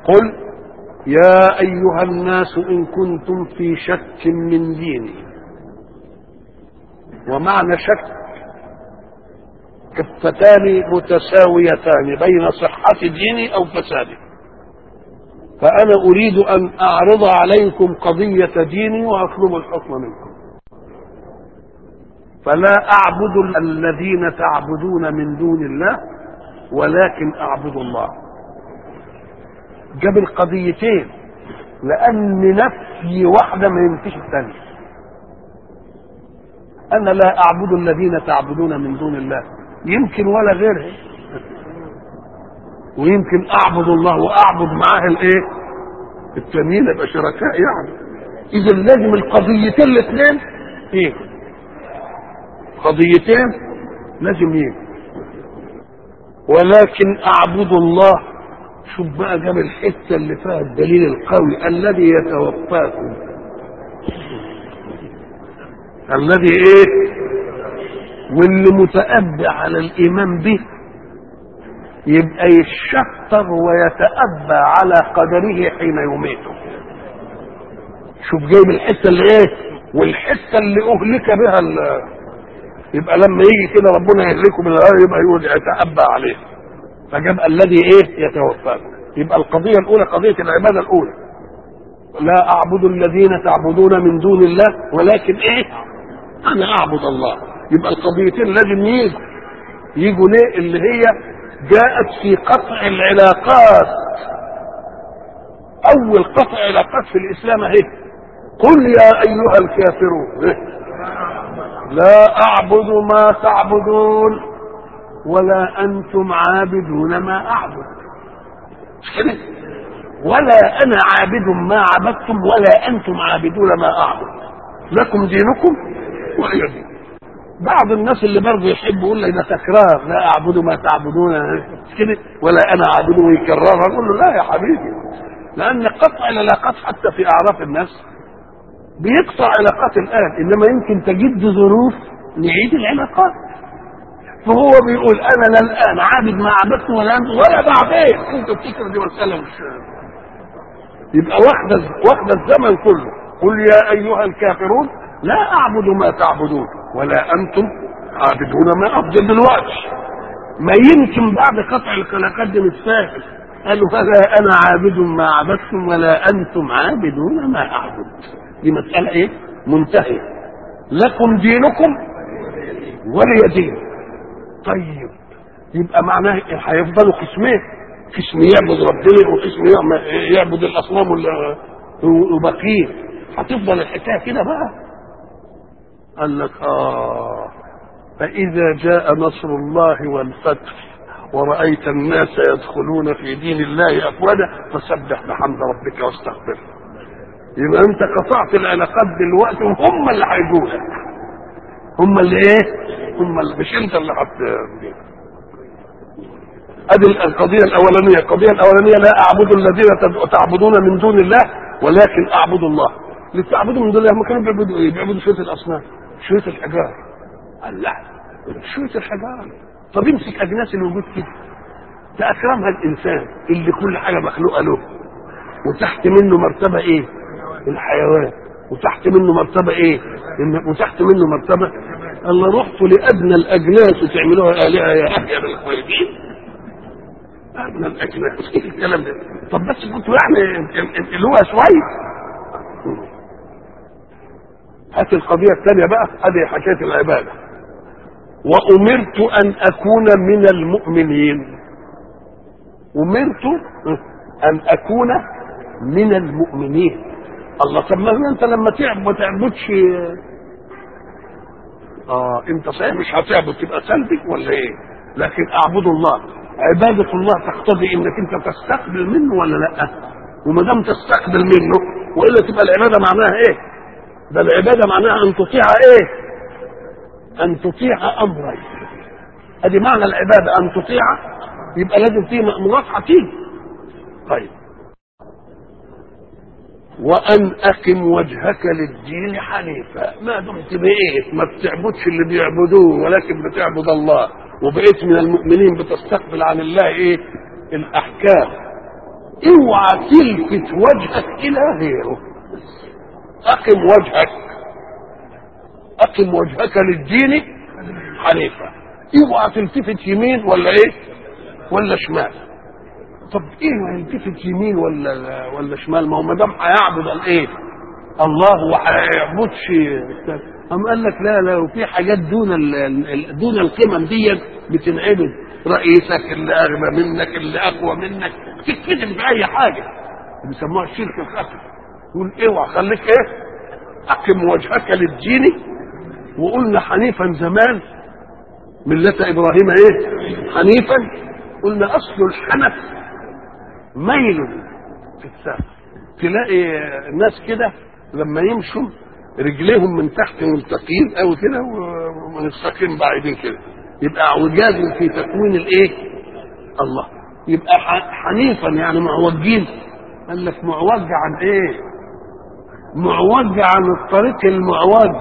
قل يا ايها الناس ان كنتم في شك من ديني ومعنى شك كفتان متساويتان بين صحة ديني أو فساده فأنا أريد أن أعرض عليكم قضية ديني وأطلب الحكم منكم فلا أعبد الذين تعبدون من دون الله ولكن أعبد الله جاب القضيتين لأن نفي واحدة ما ينفيش الثانية أنا لا أعبد الذين تعبدون من دون الله يمكن ولا غيرها ويمكن اعبد الله واعبد معاه الايه التانيين يبقى شركاء يعني اذا لازم القضيتين الاثنين ايه قضيتين لازم ايه ولكن اعبد الله شوف بقى جاب الحته اللي فيها الدليل القوي الذي يتوفاكم الذي ايه واللي متأبى على الإيمان به يبقى يشطر ويتأبى على قدره حين يميته شوف جايب الحتة اللي ايه والحتة اللي أهلك بها يبقى لما يجي كده ربنا يهلكه بالغير يبقى يقول يتأبى عليه فجاب الذي ايه يتوفاكم يبقى القضية الأولى قضية العبادة الأولى لا أعبد الذين تعبدون من دون الله ولكن ايه أنا أعبد الله يبقى القضيتين لازم يجوا يجوا ليه اللي هي جاءت في قطع العلاقات اول قطع علاقات في الاسلام اهي قل يا ايها الكافرون لا اعبد ما تعبدون ولا انتم عابدون ما اعبد ولا انا عابد ما عبدتم ولا انتم عابدون ما اعبد لكم دينكم ولي دين بعض الناس اللي برضه يحب يقول لي ده تكرار لا اعبد ما تعبدون كده ولا انا اعبد ويكررها نقول له لا يا حبيبي لان قطع العلاقات حتى في اعراف الناس بيقطع علاقات الان انما يمكن تجد ظروف نعيد العلاقات فهو بيقول انا لا الان عابد ما عبدت ولا انت ولا بعدين انت تفتكر دي مساله مش يبقى واخده واخده الزمن كله قل يا ايها الكافرون لا اعبد ما تعبدون ولا انتم عابدون ما افضل دلوقتي ما يمكن بعد قطع العلاقات دي متفاهم قالوا فلا انا عابد ما عبدتم ولا انتم عابدون ما اعبد دي مساله ايه منتهيه لكم دينكم ولي دين طيب يبقى معناه هيفضلوا قسمين قسم يعبد ربنا وقسم يعبد الاصنام وبقيه هتفضل الحكايه كده بقى قال لك آه فإذا جاء نصر الله والفتح ورأيت الناس يدخلون في دين الله أفواجا فسبح بحمد ربك واستغفره يبقى أنت قطعت العلاقات دلوقتي وهم اللي هيجوا لك هم اللي إيه؟ هم اللي مش أنت اللي هت ادي القضيه الاولانيه القضيه الاولانيه لا اعبد الذين تعبدون من دون الله ولكن اعبد الله اللي تعبدوا من دون الله هم كانوا بيعبدوا ايه بيعبدوا شويه الاصنام شويه الحجار قال لا شويه الحجار طب امسك اجناس الوجود كده ده اكرمها الانسان اللي كل حاجه مخلوقه له وتحت منه مرتبه ايه الحيوان وتحت منه مرتبه ايه وتحت منه مرتبه الله رحتوا لادنى الاجناس وتعملوها الهه يا احيا بالخالدين ادنى الاجناس ايه الكلام ده طب بس كنتوا يعني اللي هو شويه هات القضيه الثانيه بقى هذه حكايه العباده وامرت ان اكون من المؤمنين امرت ان اكون من المؤمنين الله طب ما انت لما تعبد ما تعبدش اه انت صحيح مش هتعبد تبقى سلبي ولا ايه لكن اعبد الله عبادة الله تقتضي انك انت تستقبل منه ولا لا وما دام تستقبل منه والا تبقى العبادة معناها ايه ده العبادة معناها ان تطيع ايه ان تطيع امرك ادي معنى العبادة ان تطيع يبقى لازم فيه مأمورات هتيجي طيب وان اقم وجهك للدين حنيفا ما دمت بقيت ما بتعبدش اللي بيعبدوه ولكن بتعبد الله وبقيت من المؤمنين بتستقبل عن الله ايه الاحكام اوعى تلفت وجهك الى غيره اقم وجهك اقم وجهك للدين حنيفا اوعى تلتفت يمين ولا ايه ولا شمال طب ايه يلتفت يمين ولا ولا شمال ما هو ما دام هيعبد الايه الله وهيعبدش أم قال لك لا لا وفي حاجات دون ال دون القمم دي بتنعبد رئيسك اللي اغنى منك اللي اقوى منك تتكلم في اي حاجه بيسموها الشرك الخفي يقول اوعى خليك ايه اقم وجهك للدين وقلنا حنيفا زمان ملة ابراهيم ايه حنيفا قلنا اصل الحنف ميل في الساق تلاقي ناس كده لما يمشوا رجليهم من تحت ملتقين قوي كده ومنسقين بعيدين كده يبقى اعوجاز في تكوين الايه الله يبقى حنيفا يعني معوجين قال لك معوج عن ايه معوج عن الطريق المعوج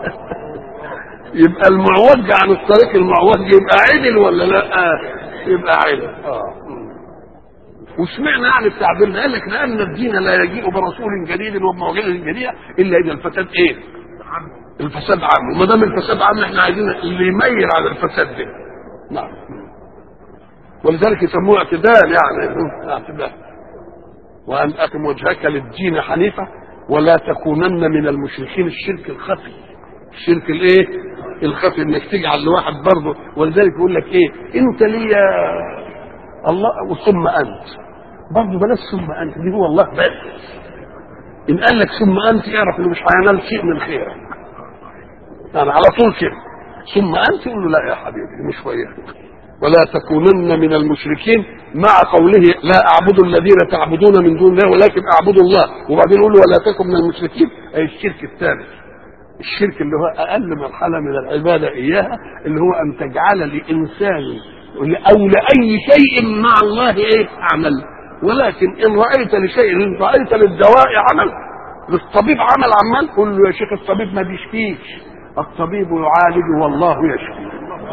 يبقى المعوج عن الطريق المعوج يبقى عدل ولا لا يبقى عدل اه وسمعنا عن التعبير ده قال لك لان الدين لا يجيء برسول جديد وبمعجزه جديده الا اذا الفساد ايه؟ الفساد عام وما دام الفساد عام احنا عايزين اللي يميل على الفساد ده نعم ولذلك يسموه اعتدال يعني اعتدال وان اقم وجهك للدين حنيفه ولا تكونن من المشركين الشرك الخفي الشرك الايه الخفي انك تجعل لواحد برضه ولذلك يقول لك ايه انت ليا الله وثم انت برضه بلاش ثم انت دي هو الله بس ان قال لك ثم انت اعرف انه مش هينال شيء من خيرك يعني على طول كده ثم انت يقول له لا يا حبيبي مش وياك ولا تكونن من المشركين مع قوله لا اعبد الذين تعبدون من دون الله ولكن اعبد الله وبعدين يقول له ولا تكن من المشركين اي الشرك الثالث الشرك اللي هو اقل مرحله من العباده اياها اللي هو ان تجعل لانسان او لاي شيء مع الله ايه عمل ولكن ان رايت لشيء ان رايت للدواء عمل للطبيب عمل عمال قل له يا شيخ الطبيب ما بيشفيش الطبيب يعالج والله يشفي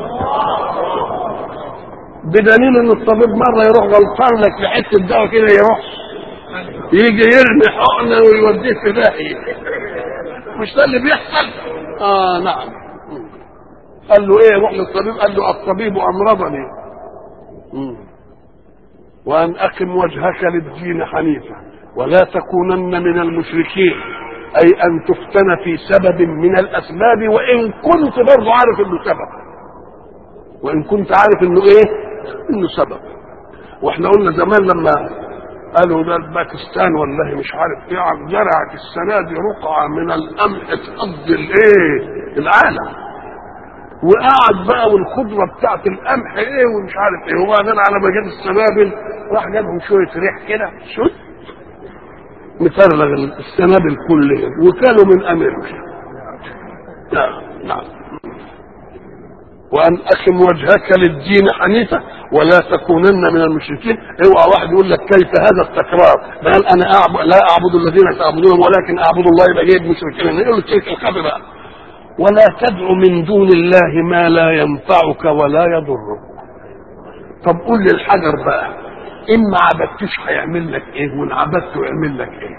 بدليل ان الطبيب مره يروح غلطان لك في حته دواء كده يروح يجي يرمي حقنه ويوديه في داهيه مش ده اللي بيحصل اه نعم قال له ايه روح للطبيب قال له الطبيب امرضني مم. وان اقم وجهك للدين حنيفا ولا تكونن من المشركين اي ان تفتن في سبب من الاسباب وان كنت برضه عارف انه سبب وان كنت عارف انه ايه انه سبب واحنا قلنا زمان لما قالوا ده باكستان والله مش عارف ايه زرعت السنه دي رقعه من القمح تقضي الايه العالم وقعد بقى والخضره بتاعت القمح ايه ومش عارف ايه وبعدين على ما جاب السنابل راح جابهم شويه ريح كده شوت مفرغ السنابل كلها وكانوا من امريكا نعم نعم وان اقم وجهك للدين حنيفا ولا تكونن من المشركين اوعى واحد يقول لك كيف هذا التكرار قال انا أعبد لا اعبد الذين تعبدون ولكن اعبد الله يبقى جايب مشركين يقول لك شرك الخفي بقى ولا تدع من دون الله ما لا ينفعك ولا يضرك طب قول للحجر بقى ان ما عبدتوش هيعمل لك ايه وان عبدته يعمل لك ايه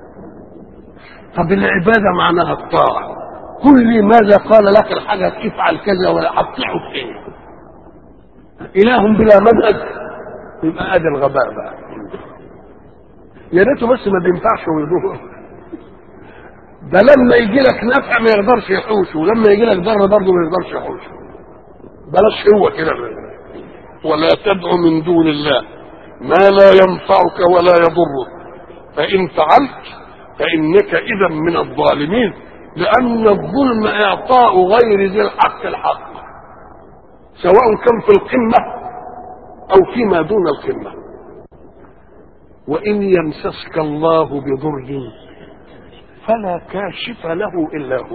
طب العباده معناها الطاعه قل لي ماذا قال لك الحجر افعل كذا ولا هتطيعه في ايه اله بلا منهج يبقى ادي الغباء بقى يا ريته بس ما بينفعش ويضر ده لما يجي لك نفع ما يقدرش يحوشه ولما يجي لك ضر برضه ما يقدرش يحوشه بلاش هو كده ولا تدع من دون الله ما لا ينفعك ولا يضرك فإن فعلت فإنك إذا من الظالمين لأن الظلم إعطاء غير ذي الحق الحق سواء كان في القمة أو فيما دون القمة وإن يمسسك الله بضر فلا كاشف له إلا هو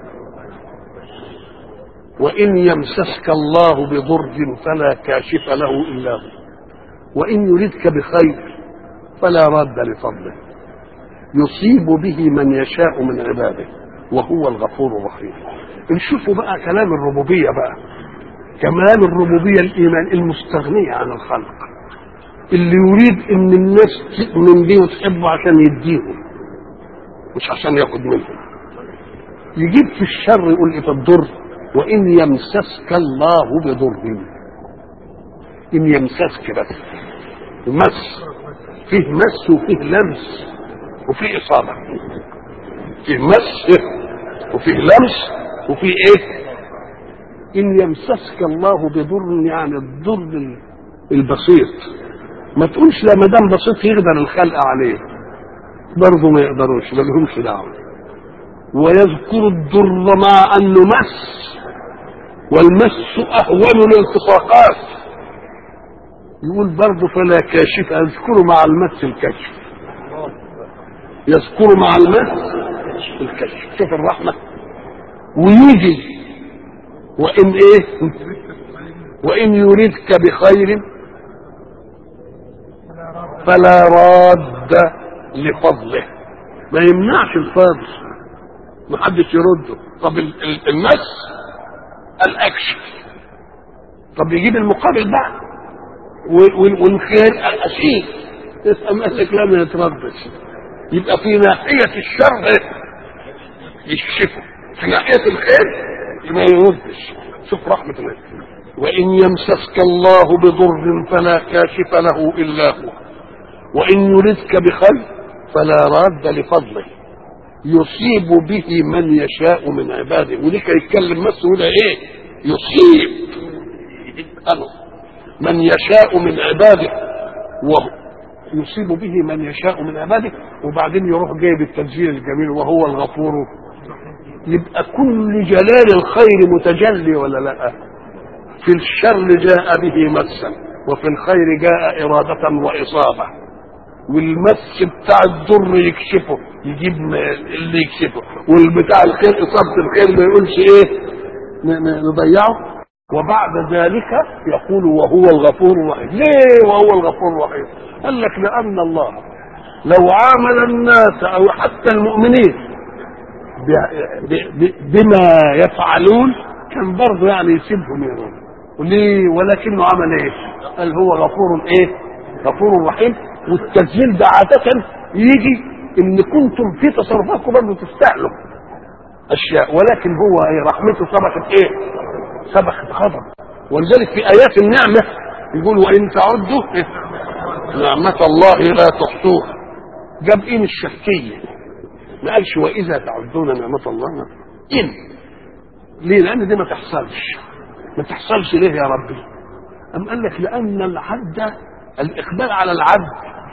وإن يمسسك الله بضر فلا كاشف له إلا هو وإن يردك بخير فلا راد لفضله يصيب به من يشاء من عباده وهو الغفور الرحيم نشوفوا بقى كلام الربوبية بقى كمال الربوبية الإيمان المستغنية عن الخلق اللي يريد ان الناس تؤمن بيه وتحبه عشان يديهم مش عشان ياخد منهم يجيب في الشر يقول ايه في الضر وان يمسسك الله بضر ان يمسسك بس مس فيه مس وفيه لمس وفيه اصابه فيه مس وفيه لمس وفيه ايه ان يمسسك الله بضر يعني الضر البسيط ما تقولش لا ما دام بسيط يقدر الخلق عليه برضه ما يقدروش ما لهمش دعوه ويذكر الضر مع انه مس والمس اهون الالتصاقات يقول برضه فلا كاشف اذكر مع المس الكشف يذكر مع المس الكشف شوف الرحمه ويجي وان ايه وان يريدك بخير فلا راد لفضله ما يمنعش الفضل ما حدش يرده طب المس الاكشف طب يجيب المقابل بقى والخير الاشيء يسأل قال لك لا ما يتردش يبقى في ناحية الشر يكشفه في ناحية الخير ما يردش شوف رحمة الله وإن يمسسك الله بضر فلا كاشف له إلا هو وإن يردك بخير فلا راد لفضله يصيب به من يشاء من عباده وليك يتكلم بس ولا ايه يصيب أنا من يشاء من عباده وهو يصيب به من يشاء من عباده وبعدين يروح جايب التنزيل الجميل وهو الغفور يبقى كل جلال الخير متجلي ولا لا في الشر جاء به مسا وفي الخير جاء إرادة وإصابة والمس بتاع الضر يكشفه يجيب اللي يكشفه والبتاع الخير إصابة الخير ما يقولش إيه نضيعه وبعد ذلك يقول وهو الغفور الرحيم ليه وهو الغفور الرحيم قال لك لأن الله لو عامل الناس أو حتى المؤمنين بما يفعلون كان برضه يعني يسيبهم يرون وليه ولكنه عمل ايه قال هو غفور ايه غفور رحيم والتسجيل ده عادة يجي ان كنتم في تصرفاتكم برضه تستاهلوا اشياء ولكن هو ايه رحمته سبقت ايه سبقت غضب ولذلك في ايات النعمه يقول وان تعدوا إيه؟ نعمة الله لا تحصوها جاب ان الشركيه ما قالش واذا تعدون نعمة الله ان ليه لان دي ما تحصلش ما تحصلش ليه يا ربي أم قال لك لأن العد الإقبال على العد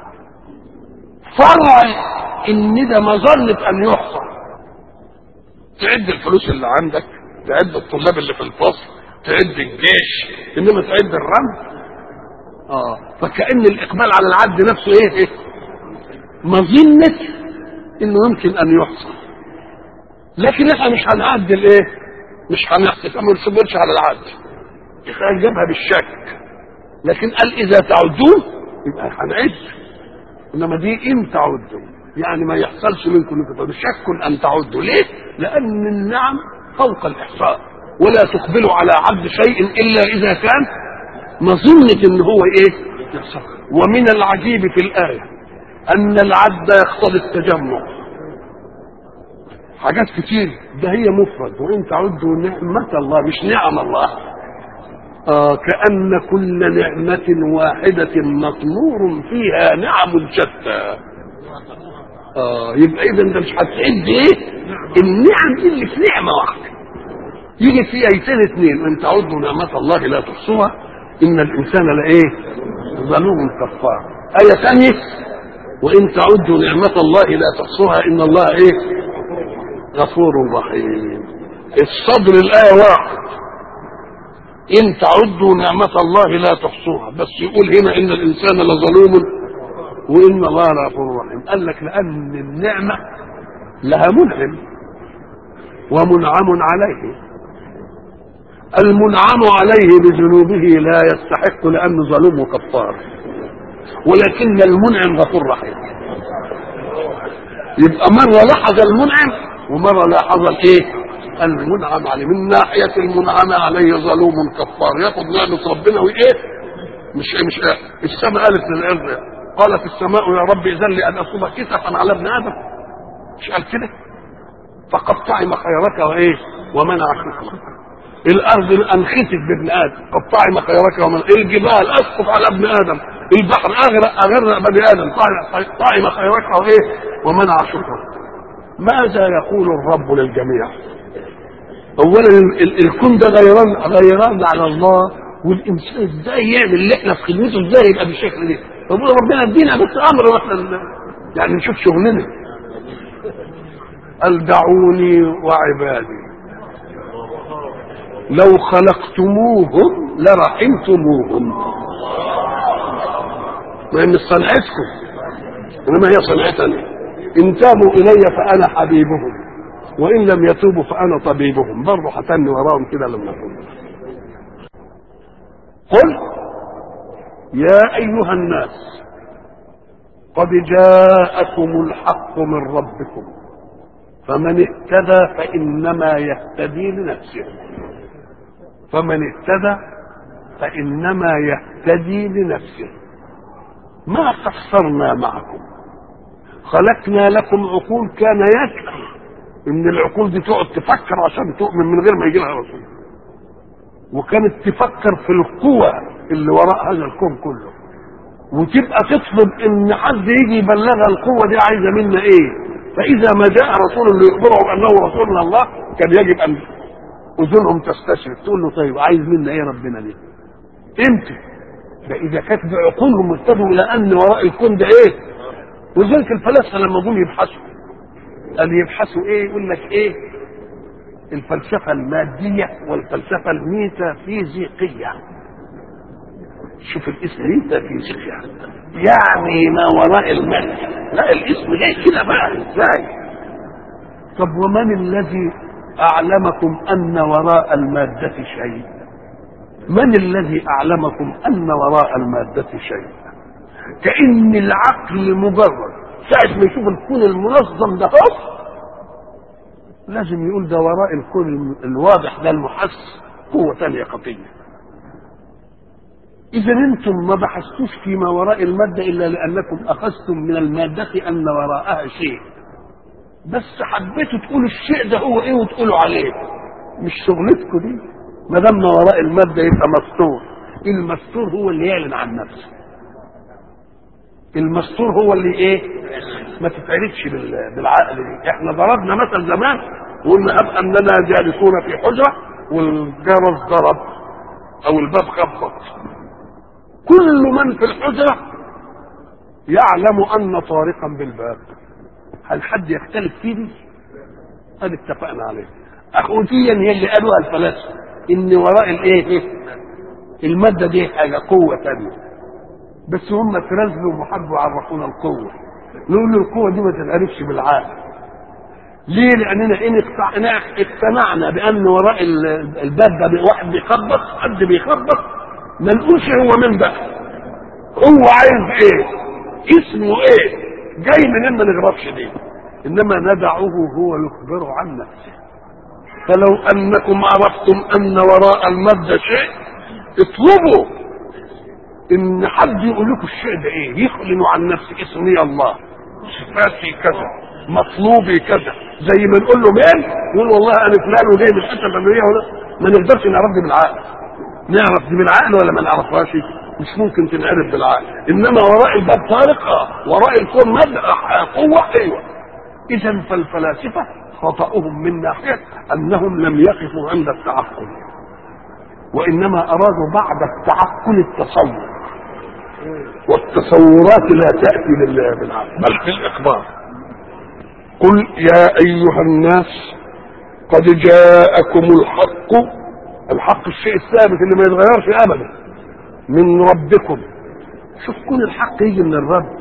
فرع إن ده مظنة أن يحصل تعد الفلوس اللي عندك تعد الطلاب اللي في الفصل تعد الجيش إنما تعد الرمل آه فكأن الإقبال على العد نفسه إيه, إيه؟ مظنة إنه يمكن أن يحصل لكن إحنا مش هنعدل إيه مش هنحسب ما نصبرش على العد جابها بالشك لكن قال اذا تعدون يبقى هنعد انما دي ان تعدوا يعني ما يحصلش منكم كده شك ان تعدوا ليه لان النعم فوق الاحصاء ولا تقبلوا على عبد شيء الا اذا كان مظنة ان هو ايه يحصل ومن العجيب في الايه ان العد يقتضي التجمع حاجات كتير ده هي مفرد وان تعدوا نعمة الله مش نعم الله آه كأن كل نعمة واحدة مطمور فيها نعم شتى آه يبقى إذا أنت مش هتعد إيه؟ النعم اللي في نعمة واحدة يجي في آيتين اثنين إن تعدوا نعمة الله لا تحصوها إن الإنسان لإيه؟ ظلوم كفار آية ثانية وإن تعدوا نعمة الله لا تحصوها إن الله إيه؟ غفور رحيم الصدر الآية واحد إن تعدوا نعمة الله لا تحصوها بس يقول هنا إن الإنسان لظلوم وإن الله غفور رحيم قال لك لأن النعمة لها منعم ومنعم عليه المنعم عليه بذنوبه لا يستحق لأنه ظلوم وكفار ولكن المنعم غفور رحيم يبقى مرة لحظ المنعم ومرة لاحظ الايه المنعم عليه من ناحية المنعم عليه ظلوم كفار ياخد نعمة ربنا وايه مش مش السماء قالت للارض قالت السماء يا رب اذن لي ان اصوب كسفا على ابن ادم مش قال كده فقطعي مخيرك وايه ومنع شكرك الارض انختت بابن ادم قطعي مخيرك ومنع الجبال اسقط على ابن ادم البحر اغرق اغرق بني ادم قطعي مخيرك وايه ومنع شكرك ماذا يقول الرب للجميع اولا الكون ده غيران غيران على الله والانسان ازاي يعمل اللي احنا في خدمته ازاي يبقى بالشكل ده فبقول ربنا ادينا بس امر واحنا يعني نشوف شغلنا قال دعوني وعبادي لو خلقتموهم لرحمتموهم ما هي مش صنعتكم انما هي صنعتنا ان تابوا الي فانا حبيبهم وان لم يتوبوا فانا طبيبهم برضه هتني وراهم كده لما كنت قل يا ايها الناس قد جاءكم الحق من ربكم فمن اهتدى فانما يهتدي لنفسه فمن اهتدى فانما يهتدي لنفسه ما قصرنا معكم خلقنا لكم عقول كان يكفي ان العقول دي تقعد تفكر عشان تؤمن من غير ما يجي لها رسول وكانت تفكر في القوى اللي وراء هذا الكون كله وتبقى تطلب ان حد يجي يبلغها القوه دي عايزه منا ايه فاذا ما جاء رسول ليخبرهم انه رسول من الله كان يجب ان اذنهم تستشرف تقول له طيب عايز منا ايه ربنا ليه امتى ده اذا كانت بعقولهم ابتدوا الى ان وراء الكون ده ايه ولذلك الفلاسفه لما جم يبحثوا قال يبحثوا ايه يقول لك ايه الفلسفه الماديه والفلسفه الميتافيزيقيه شوف الاسم ميتافيزيقيا يعني ما وراء المادة لا الاسم جاي كده بقى ازاي طب ومن الذي اعلمكم ان وراء المادة شيء من الذي اعلمكم ان وراء المادة شيء كأن العقل مجرد ساعة ما يشوف الكون المنظم ده خاص لازم يقول ده وراء الكون الواضح ده المحس قوة ثانية خطية إذا أنتم ما بحثتوش فيما وراء المادة إلا لأنكم أخذتم من المادة أن وراءها شيء بس حبيتوا تقولوا الشيء ده هو إيه وتقولوا عليه مش شغلتكم دي ما دام ما وراء المادة يبقى مستور المستور هو اللي يعلن عن نفسه المستور هو اللي ايه ما تتعرفش بالعقل دي احنا ضربنا مثل زمان وقلنا اب اننا جالسون في حجره والجرس ضرب او الباب خبط كل من في الحجره يعلم ان طارقا بالباب هل حد يختلف فيه دي؟ هل اتفقنا عليه اخوتيا هي اللي قالوها الفلاسفه ان وراء الايه الماده دي حاجه قوه ثانيه بس هم تنزلوا وحبوا يعرفونا القوه نقول له القوه دي ما تتعرفش بالعقل ليه؟ لاننا ان اقتنعنا بان وراء الباب ده واحد بيخبط حد بيخبط ما نقولش هو من بقى هو عايز ايه؟ اسمه ايه؟ جاي منين ما نغرفش دي انما ندعه هو يخبر عن نفسه فلو انكم عرفتم ان وراء المادة شيء اطلبوا ان حد يقول لكم الشيء ده ايه يخلن عن نفسه اسمي الله صفاتي كذا مطلوبي كذا زي ما نقول له مين يقول والله انا فلان وجاي من الحته الفلانيه ولا ما نقدرش نعرف دي بالعقل نعرف دي بالعقل ولا ما نعرفهاش مش ممكن تنعرف بالعقل انما وراء الباب طارق اه وراء الكون مادة قوه ايوه اذا فالفلاسفه خطأهم من ناحيه انهم لم يقفوا عند التعقل وانما ارادوا بعد التعقل التصور والتصورات لا تاتي بالعقل بل بالاخبار قل يا ايها الناس قد جاءكم الحق الحق الشيء الثابت اللي ما يتغيرش ابدا من ربكم شوف كل الحق يجي من الرب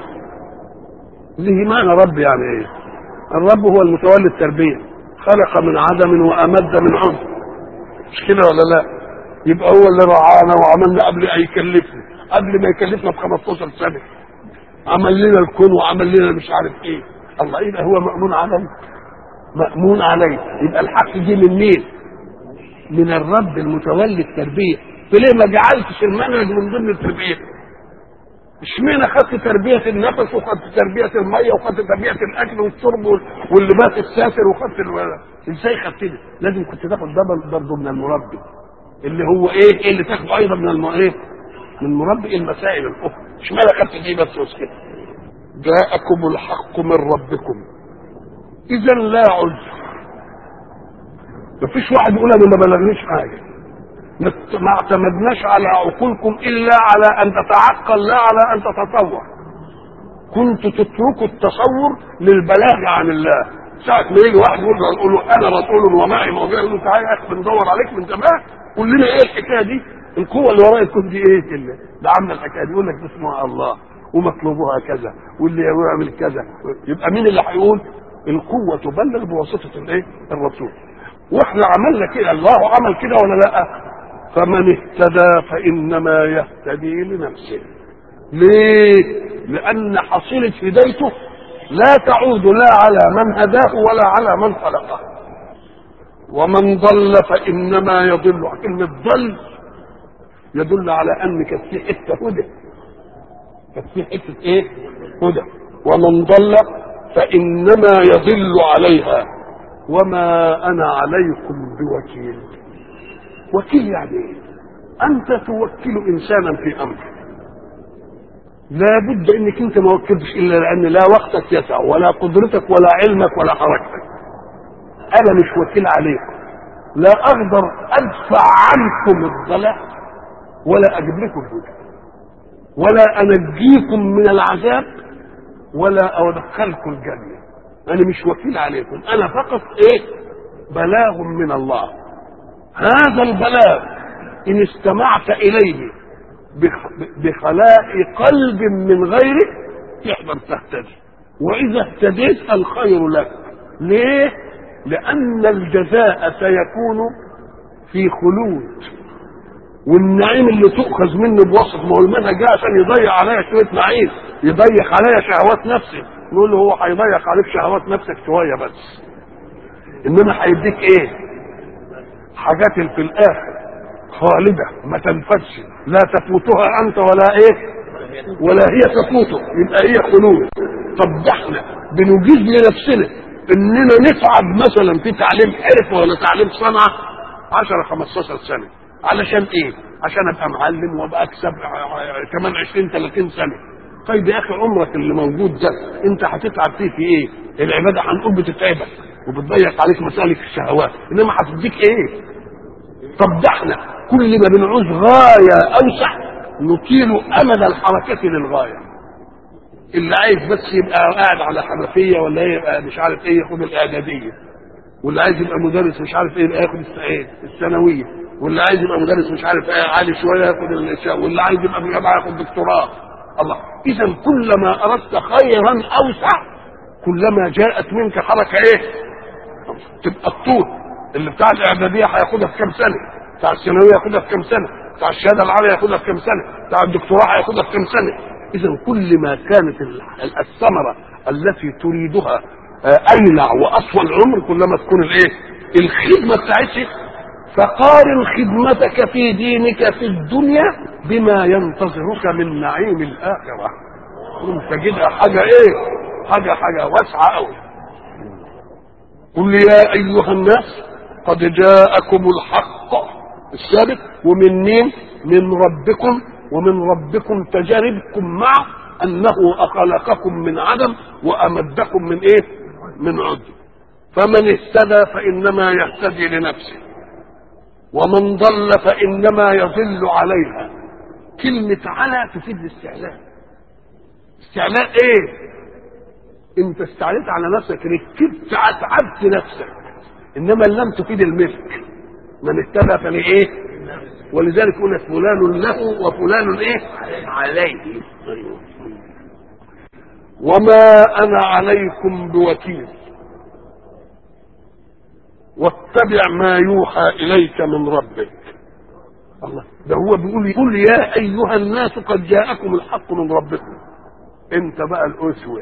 ليه معنى رب يعني ايه الرب هو المتولي التربيه خلق من عدم وامد من عمر مش كده ولا لا يبقى هو اللي رعانا وعملنا قبل ان يكلفنا قبل ما يكلفنا ب 15 سنه عمل لنا الكون وعمل لنا مش عارف ايه الله يبقى هو مأمون عليه مأمون عليه يبقى الحق دي من مين؟ من الرب المتولي التربيه فليه ما جعلتش المنهج من ضمن التربيه؟ اشمعنى خدت تربيه النفس وخدت تربيه الميه وخدت تربيه الاكل والشرب واللباس السافر وخدت ال... ازاي خدت دي؟ لازم كنت تاخد ده برضه من المربي اللي هو ايه؟ ايه اللي تاخده ايضا من الم... ايه؟ من مربي المسائل الاخرى اشمعنى خدت دي بس وسكت جاءكم الحق من ربكم اذا لا عذر مفيش واحد يقول انا ما بلغنيش حاجه ما اعتمدناش على عقولكم الا على ان تتعقل لا على ان تتصور كنت تتركوا التصور للبلاغ عن الله ساعة ما يجي واحد يقول نقول له انا رسول ومعي موضوع يقول له تعالى يا اخي بندور عليك من زمان قول لنا ايه الحكايه دي؟ القوه اللي وراء الكون دي ايه اللي ده عامله الحكايه دي يقول لك اسمها الله ومطلوبها كذا واللي يعمل كذا يبقى مين اللي هيقول؟ القوه تبلغ بواسطه الايه؟ الرسول واحنا عملنا كده الله عمل كده ولا لا؟ فمن اهتدى فانما يهتدي لنفسه ليه لان حصيله هدايته لا تعود لا على من هداه ولا على من خلقه ومن ضل فانما يضل كلمه ضل يدل على ان كانت في حته هدى كانت في حته ايه هدى ومن ضل فانما يضل عليها وما انا عليكم بوكيل وكيل يعني ايه انت توكل انسانا في امر لا بد انك انت ما وكلتش الا لان لا وقتك يسع ولا قدرتك ولا علمك ولا حركتك انا مش وكيل عليكم لا اقدر ادفع عنكم الضلال ولا اجيب لكم الهدى ولا انجيكم من العذاب ولا ادخلكم الجنه انا مش وكيل عليكم انا فقط ايه بلاغ من الله هذا البلاغ ان استمعت اليه بخلاء قلب من غيرك تقدر تهتدي واذا اهتديت الخير لك ليه لان الجزاء سيكون في خلود والنعيم اللي تؤخذ منه بوسط ما هو المنهج جاء عشان يضيع عليا شويه نعيم يضيق عليا شهوات نفسي نقول له هو هيضيق عليك شهوات نفسك شويه بس انما هيديك ايه حاجات اللي في الاخر خالده ما تنفذش لا تفوتها انت ولا ايه ولا هي تفوته يبقى هي خلود طب ده احنا بنجيز لنفسنا اننا نتعب مثلا في تعليم حرفه ولا تعليم صنعه 10 15 سنه علشان ايه؟ عشان ابقى معلم وابقى اكسب كمان 20 30 سنه طيب يا اخي عمرك اللي موجود ده انت هتتعب فيه في ايه؟ العباده هنقول بتتعبك وبتضيق عليك مسالك الشهوات انما هتديك ايه؟ طب ده احنا كل ما بنعوز غايه اوسع نطيل امد الحركه للغايه اللي عايز بس يبقى قاعد على حنفيه ولا يبقى مش عارف ايه ياخد الاعداديه واللي عايز يبقى مدرس مش عارف ايه يبقى ياخد الثانويه واللي عايز يبقى مدرس مش عارف ايه عالي شويه ياخد الاشياء واللي عايز يبقى في الجامعه ياخد دكتوراه الله اذا كلما اردت خيرا اوسع كلما جاءت منك حركه ايه تبقى الطول اللي بتاع الاعداديه هياخدها في كام سنه بتاع الثانويه ياخدها في كام سنه بتاع الشهاده العاليه ياخدها في كام سنه بتاع الدكتوراه هياخدها في كام سنه اذا كل ما كانت الثمره التي تريدها ايلع واطول عمر كلما تكون الايه الخدمه بتاعتك فقارن خدمتك في دينك في الدنيا بما ينتظرك من نعيم الاخره انت كده حاجه ايه حاجه حاجه واسعه قوي قل يا ايها الناس قد جاءكم الحق الثابت ومن مين من ربكم ومن ربكم تجاربكم مع انه اخلقكم من عدم وامدكم من ايه من عدم فمن اهتدى فانما يهتدي لنفسه ومن ضل فانما يضل عليها كلمه على تفيد الاستعلاء استعلاء ايه انت استعليت على نفسك ركبت اتعبت نفسك انما لم تفيد الملك من اهتدى فلايه ولذلك يقول فلان له وفلان ايه عليه وما انا عليكم بوكيل واتبع ما يوحى اليك من ربك الله ده هو بيقول قل يا ايها الناس قد جاءكم الحق من ربكم انت بقى الاسوه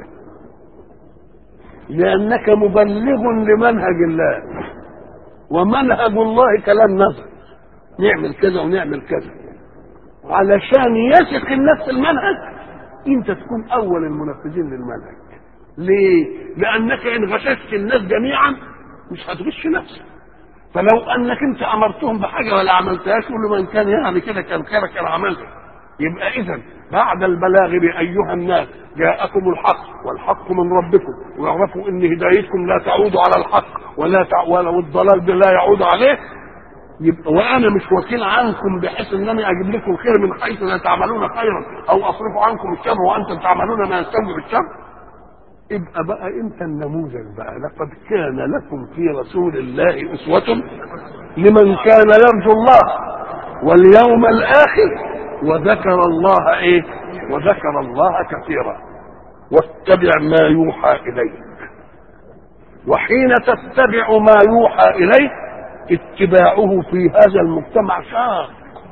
لانك مبلغ لمنهج الله ومنهج الله كلام نظر نعمل كذا ونعمل كذا علشان يثق الناس المنهج انت تكون اول المنفذين للمنهج ليه لانك ان غششت الناس جميعا مش هتغش نفسك فلو انك انت امرتهم بحاجه ولا عملتهاش قول له من كان يعني كده كان خيرك انا عملته يبقى اذا بعد البلاغ بايها الناس جاءكم الحق والحق من ربكم واعرفوا ان هدايتكم لا تعود على الحق ولا تع... ولا والضلال لا يعود عليه يبقى وانا مش وكيل عنكم بحيث ان انا اجيب لكم خير من حيث لا تعملون خيرا او اصرف عنكم الشر وانتم تعملون ما يستوي بالشر يبقى بقى انت النموذج بقى لقد كان لكم في رسول الله اسوة لمن كان يرجو الله واليوم الاخر وذكر الله ايه وذكر الله كثيرا واتبع ما يوحى اليك وحين تتبع ما يوحى اليك اتباعه في هذا المجتمع شاق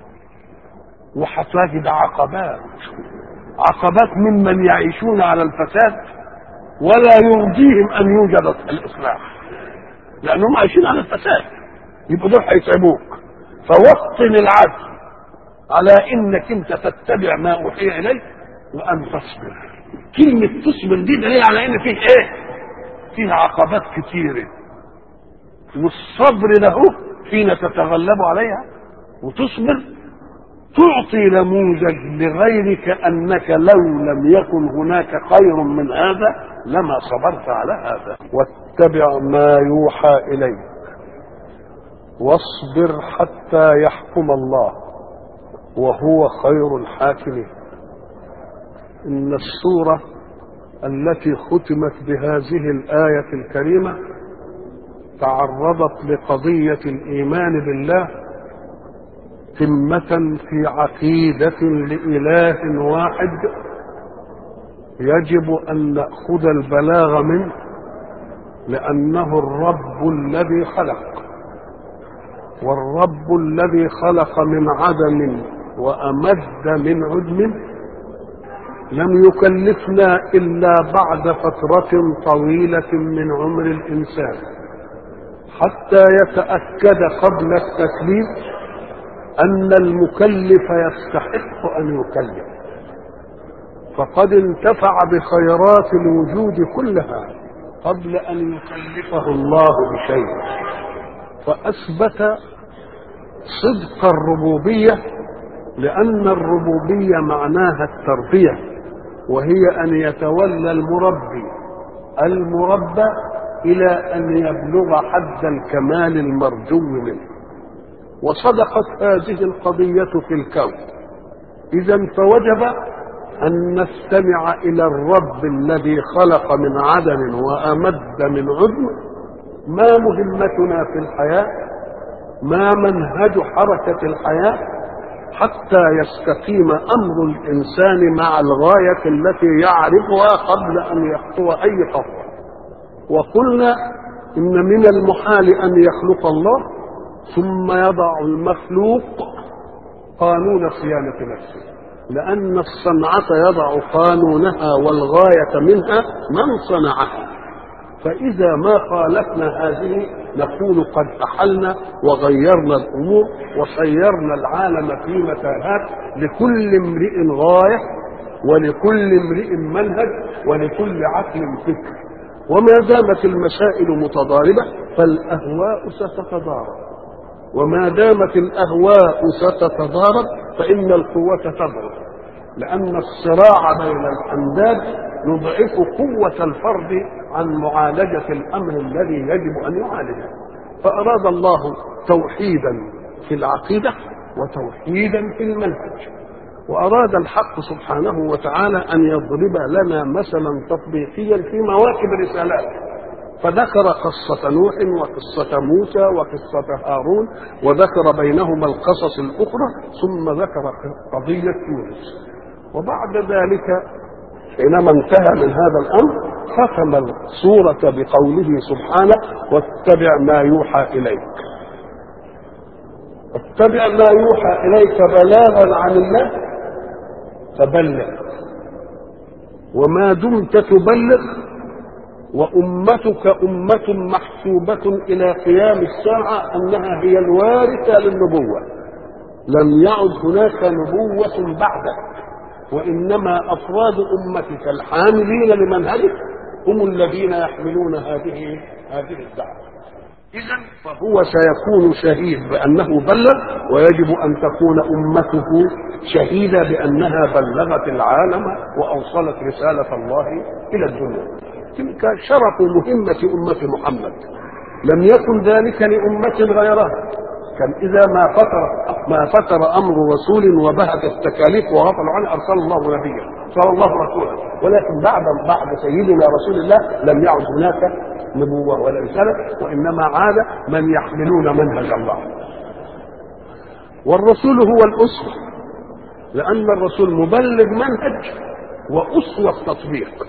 وهتجد عقبات عقبات ممن يعيشون على الفساد ولا يرضيهم ان يوجد الاصلاح لانهم عايشين على الفساد يبقوا دول هيتعبوك فوطن العدل على انك انت تتبع ما اوحي اليك وان تصبر كلمه تصبر دي دليل على ان فيه ايه فيه عقبات كتيره والصبر له حين تتغلب عليها وتصبر تعطي نموذج لغيرك انك لو لم يكن هناك خير من هذا لما صبرت على هذا واتبع ما يوحى اليك واصبر حتى يحكم الله وهو خير الحاكمين ان السوره التي ختمت بهذه الايه الكريمه تعرضت لقضيه الايمان بالله قمه في عقيده لاله واحد يجب ان ناخذ البلاغ منه لانه الرب الذي خلق والرب الذي خلق من عدم وامد من عدم لم يكلفنا الا بعد فتره طويله من عمر الانسان حتى يتاكد قبل التكليف ان المكلف يستحق ان يكلف فقد انتفع بخيرات الوجود كلها قبل ان يكلفه الله بشيء فاثبت صدق الربوبيه لان الربوبيه معناها التربيه وهي ان يتولى المربي المربى الى ان يبلغ حد الكمال المرجو منه وصدقت هذه القضيه في الكون اذا فوجب ان نستمع الى الرب الذي خلق من عدم وامد من عدم ما مهمتنا في الحياه ما منهج حركه الحياه حتى يستقيم امر الانسان مع الغايه التي يعرفها قبل ان يخطو اي خطوه وقلنا ان من المحال ان يخلق الله ثم يضع المخلوق قانون صيانه نفسه لان الصنعه يضع قانونها والغايه منها من صنعها فإذا ما خالفنا هذه نكون قد أحلنا وغيرنا الأمور وسيرنا العالم في متاهات لكل امرئ غاية ولكل امرئ منهج ولكل عقل فكر وما دامت المسائل متضاربة فالأهواء ستتضارب وما دامت الأهواء ستتضارب فإن القوة تضرب لأن الصراع بين الأنداد يضعف قوة الفرد عن معالجة الأمر الذي يجب أن يعالجه فأراد الله توحيدا في العقيدة وتوحيدا في المنهج وأراد الحق سبحانه وتعالى أن يضرب لنا مثلا تطبيقيا في مواكب رسالاته فذكر قصة نوح وقصة موسى وقصة هارون وذكر بينهما القصص الأخرى ثم ذكر قضية يونس وبعد ذلك حينما انتهى من هذا الامر ختم السوره بقوله سبحانه واتبع ما يوحى اليك اتبع ما يوحى اليك بلاغا عن الله فبلغ وما دمت تبلغ وامتك امه محسوبه الى قيام الساعه انها هي الوارثه للنبوه لم يعد هناك نبوه بعدك وإنما أفراد أمتك الحاملين لمنهجك هم الذين يحملون هذه هذه الدعوة إذا فهو سيكون شهيد بأنه بلغ ويجب أن تكون أمته شهيدة بأنها بلغت العالم وأوصلت رسالة الله إلى الدنيا تلك شرف مهمة أمة محمد لم يكن ذلك لأمة غيرها كان إذا ما فتر ما فتر أمر رسول وبهت التكاليف وغفل عنه أرسل الله نبيا صلى الله رسولا ولكن بعد بعد سيدنا رسول الله لم يعد هناك نبوة ولا رسالة وإنما عاد من يحملون منهج الله والرسول هو الأسوة لأن الرسول مبلغ منهج وأسوة تطبيق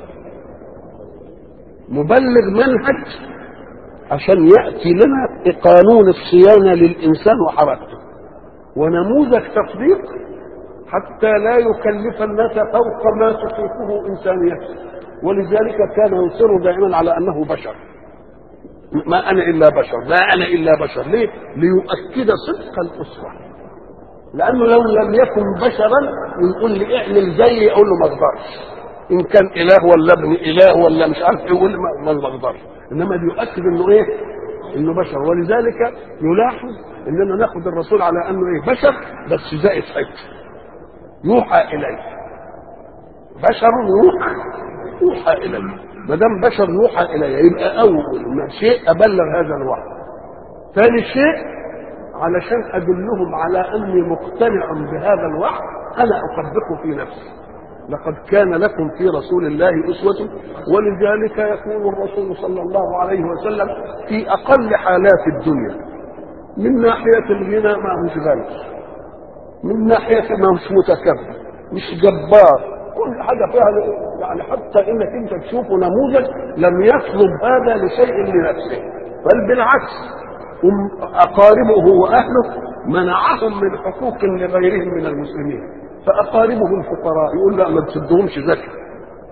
مبلغ منهج عشان يأتي لنا قانون الصيانة للإنسان وحركته ونموذج تطبيق حتى لا يكلف الناس فوق ما تطيقه إنسانيته ولذلك كان يصر دائما على أنه بشر ما أنا إلا بشر لا أنا إلا بشر ليه؟ ليؤكد صدق الأسرة لأنه لو لم يكن بشرا ويقول لي اعمل زيي أقول له ما أقدرش إن كان إله ولا ابن إله ولا مش عارف إيه يقول ما ما أقدرش إنما بيؤكد إنه إيه؟ إنه بشر ولذلك يلاحظ إننا ناخذ الرسول على أنه إيه؟ بشر بس زائد حته يوحى إليه بشر يوحى يوحى إليه ما دام بشر يوحى إليه يبقى أول شيء أبلغ هذا الوحي ثاني شيء علشان أدلهم على أني مقتنع بهذا الوحي أنا أطبقه في نفسي لقد كان لكم في رسول الله أسوة ولذلك يكون الرسول صلى الله عليه وسلم في أقل حالات الدنيا من ناحية الغنى ما هوش غني من ناحية ما هوش متكبر مش جبار كل حاجة فيها يعني حتى انك انت تشوفه نموذج لم يطلب هذا لشيء لنفسه بل بالعكس أقاربه وأهله منعهم من حقوق لغيرهم من المسلمين فأقاربه الفقراء يقول لا ما تسدهمش زكاة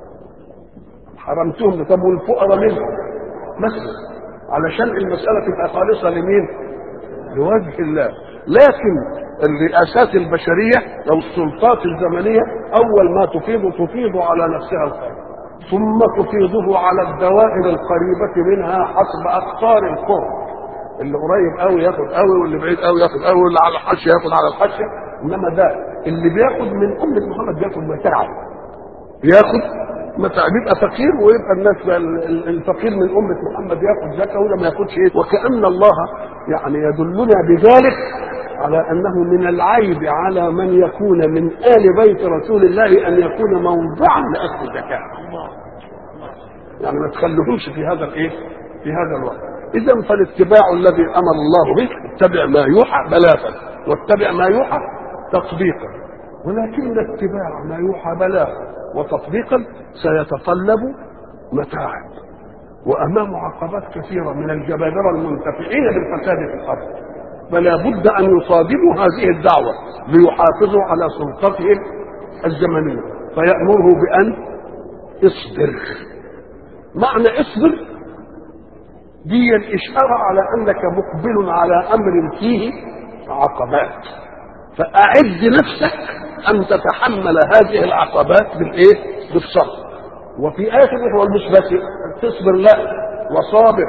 حرمتهم طب والفقراء منهم مثلا علشان المسألة تبقى خالصة لمين؟ لوجه الله لكن الرئاسات البشرية أو السلطات الزمنية أول ما تفيض تفيض على نفسها الخير ثم تفيضه على الدوائر القريبة منها حسب أقطار القرب اللي قريب قوي ياخد قوي واللي بعيد قوي ياخد قوي واللي على الحاشيه ياخد على الحاشيه انما ده اللي بياخد من امه محمد بياخد متاع بياخد متاع بيبقى فقير ويبقى الناس الفقير من امه محمد ياخد زكاه ولا ما ياخدش ايه وكان الله يعني يدلنا بذلك على انه من العيب على من يكون من ال بيت رسول الله ان يكون موضعا لاخذ الزكاه يعني ما تخلوهمش في هذا الايه في هذا الوقت اذا فالاتباع الذي امر الله به اتبع ما يوحى بلاغا واتبع ما يوحى تطبيقا ولكن اتباع ما يوحى بلاغا وتطبيقا سيتطلب متاعب وامام عقبات كثيره من الجبابره المنتفعين بالفساد في الارض فلا بد ان يصادموا هذه الدعوه ليحافظوا على سلطتهم الزمنيه فيامره بان اصبر معنى اصبر دي الإشارة على أنك مقبل على أمر فيه عقبات فأعد نفسك أن تتحمل هذه العقبات بالإيه؟ بالصبر وفي آية هو مش بس تصبر لا وصابر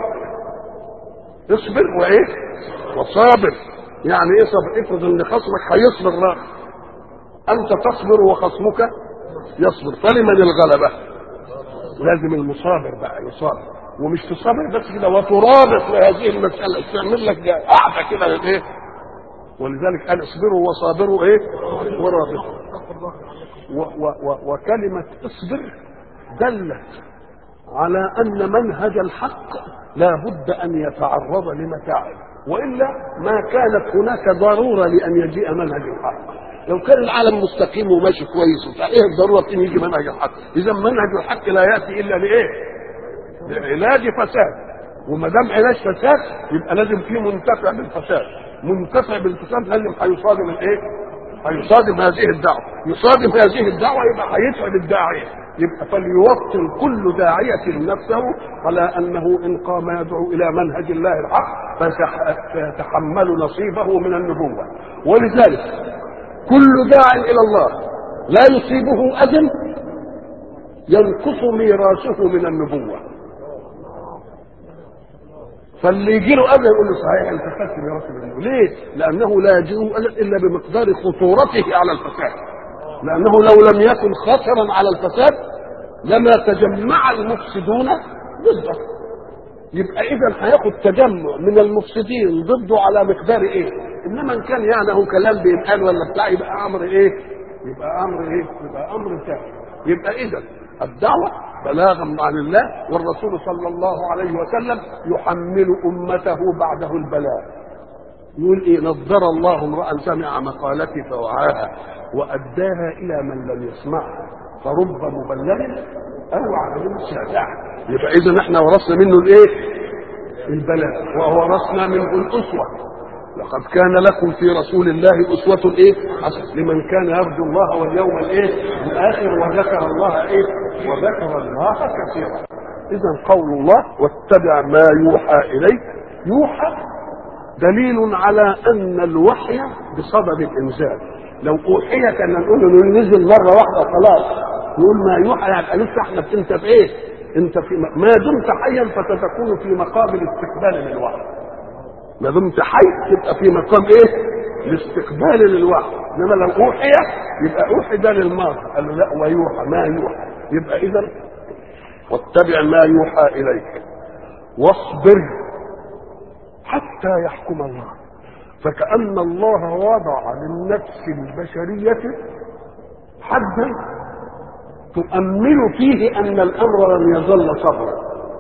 اصبر وإيه؟ وصابر يعني إيه صبر؟ افرض إن خصمك هيصبر لا أنت تصبر وخصمك يصبر فلمن الغلبة؟ لازم المصابر بقى يصابر ومش تصابر بس كده وترابط لهذه المسألة تعمل لك قاعدة كده ايه ولذلك قال اصبروا وصابروا ايه ورابطوا و و و وكلمة اصبر دلت على أن منهج الحق لا بد أن يتعرض لمتاعب وإلا ما كانت هناك ضرورة لأن يجيء منهج الحق لو كان العالم مستقيم وماشي كويس وبتاع ايه الضروره ان يجي منهج الحق؟ اذا منهج الحق لا ياتي الا لايه؟ لعلاج فساد وما دام علاج فساد يبقى لازم فيه منتفع بالفساد منتفع بالفساد لازم هيصادم الايه؟ هيصادم هذه الدعوه يصادم هذه الدعوه يبقى هيتعب الداعيه يبقى فليوطن كل داعية نفسه على أنه إن قام يدعو إلى منهج الله الحق فيتحمل نصيبه من النبوة ولذلك كل داع إلى الله لا يصيبه أذى ينقص ميراثه من النبوة فاللي يجي له أذى يقول له صحيح أنت خدت ميراث من النبوة ليه؟ لأنه لا يجيءه أذى إلا بمقدار خطورته على الفساد لأنه لو لم يكن خطرا على الفساد لما تجمع المفسدون ضده يبقى اذا هياخد تجمع من المفسدين ضده على مقدار ايه انما ان كان يعني هو كلام بينقال ولا بتاع يبقى امر ايه يبقى امر ايه يبقى امر ثاني يبقى اذا الدعوه بلاغا عن الله والرسول صلى الله عليه وسلم يحمل امته بعده البلاغ يقول ايه نضر الله امرا سمع مقالتي فوعاها واداها الى من لم يسمعها فرب مبلغ او عالم سامع يبقى اذا احنا ورثنا منه الايه البلاء وورثنا منه الاسوه لقد كان لكم في رسول الله اسوه ايه حسن لمن كان يرجو الله واليوم الايه الاخر وذكر الله ايه وذكر الله كثيرا اذا قول الله واتبع ما يوحى اليك يوحى دليل على ان الوحي بصدد الانزال لو اوحي كان نقول انه نزل مره واحده خلاص نقول ما يوحى يبقى لسه احنا انت في ايه؟ انت في ما دمت حيا فتكون في مقام الاستقبال للوحي. ما دمت حي تبقى في مقام ايه؟ الاستقبال للوحي، انما لو اوحي يبقى اوحي ده للماضي، قال له لا ويوحى ما يوحى، يبقى اذا واتبع ما يوحى اليك واصبر حتى يحكم الله فكأن الله وضع للنفس البشرية حدا تؤمل فيه أن الأمر لم يظل صبرا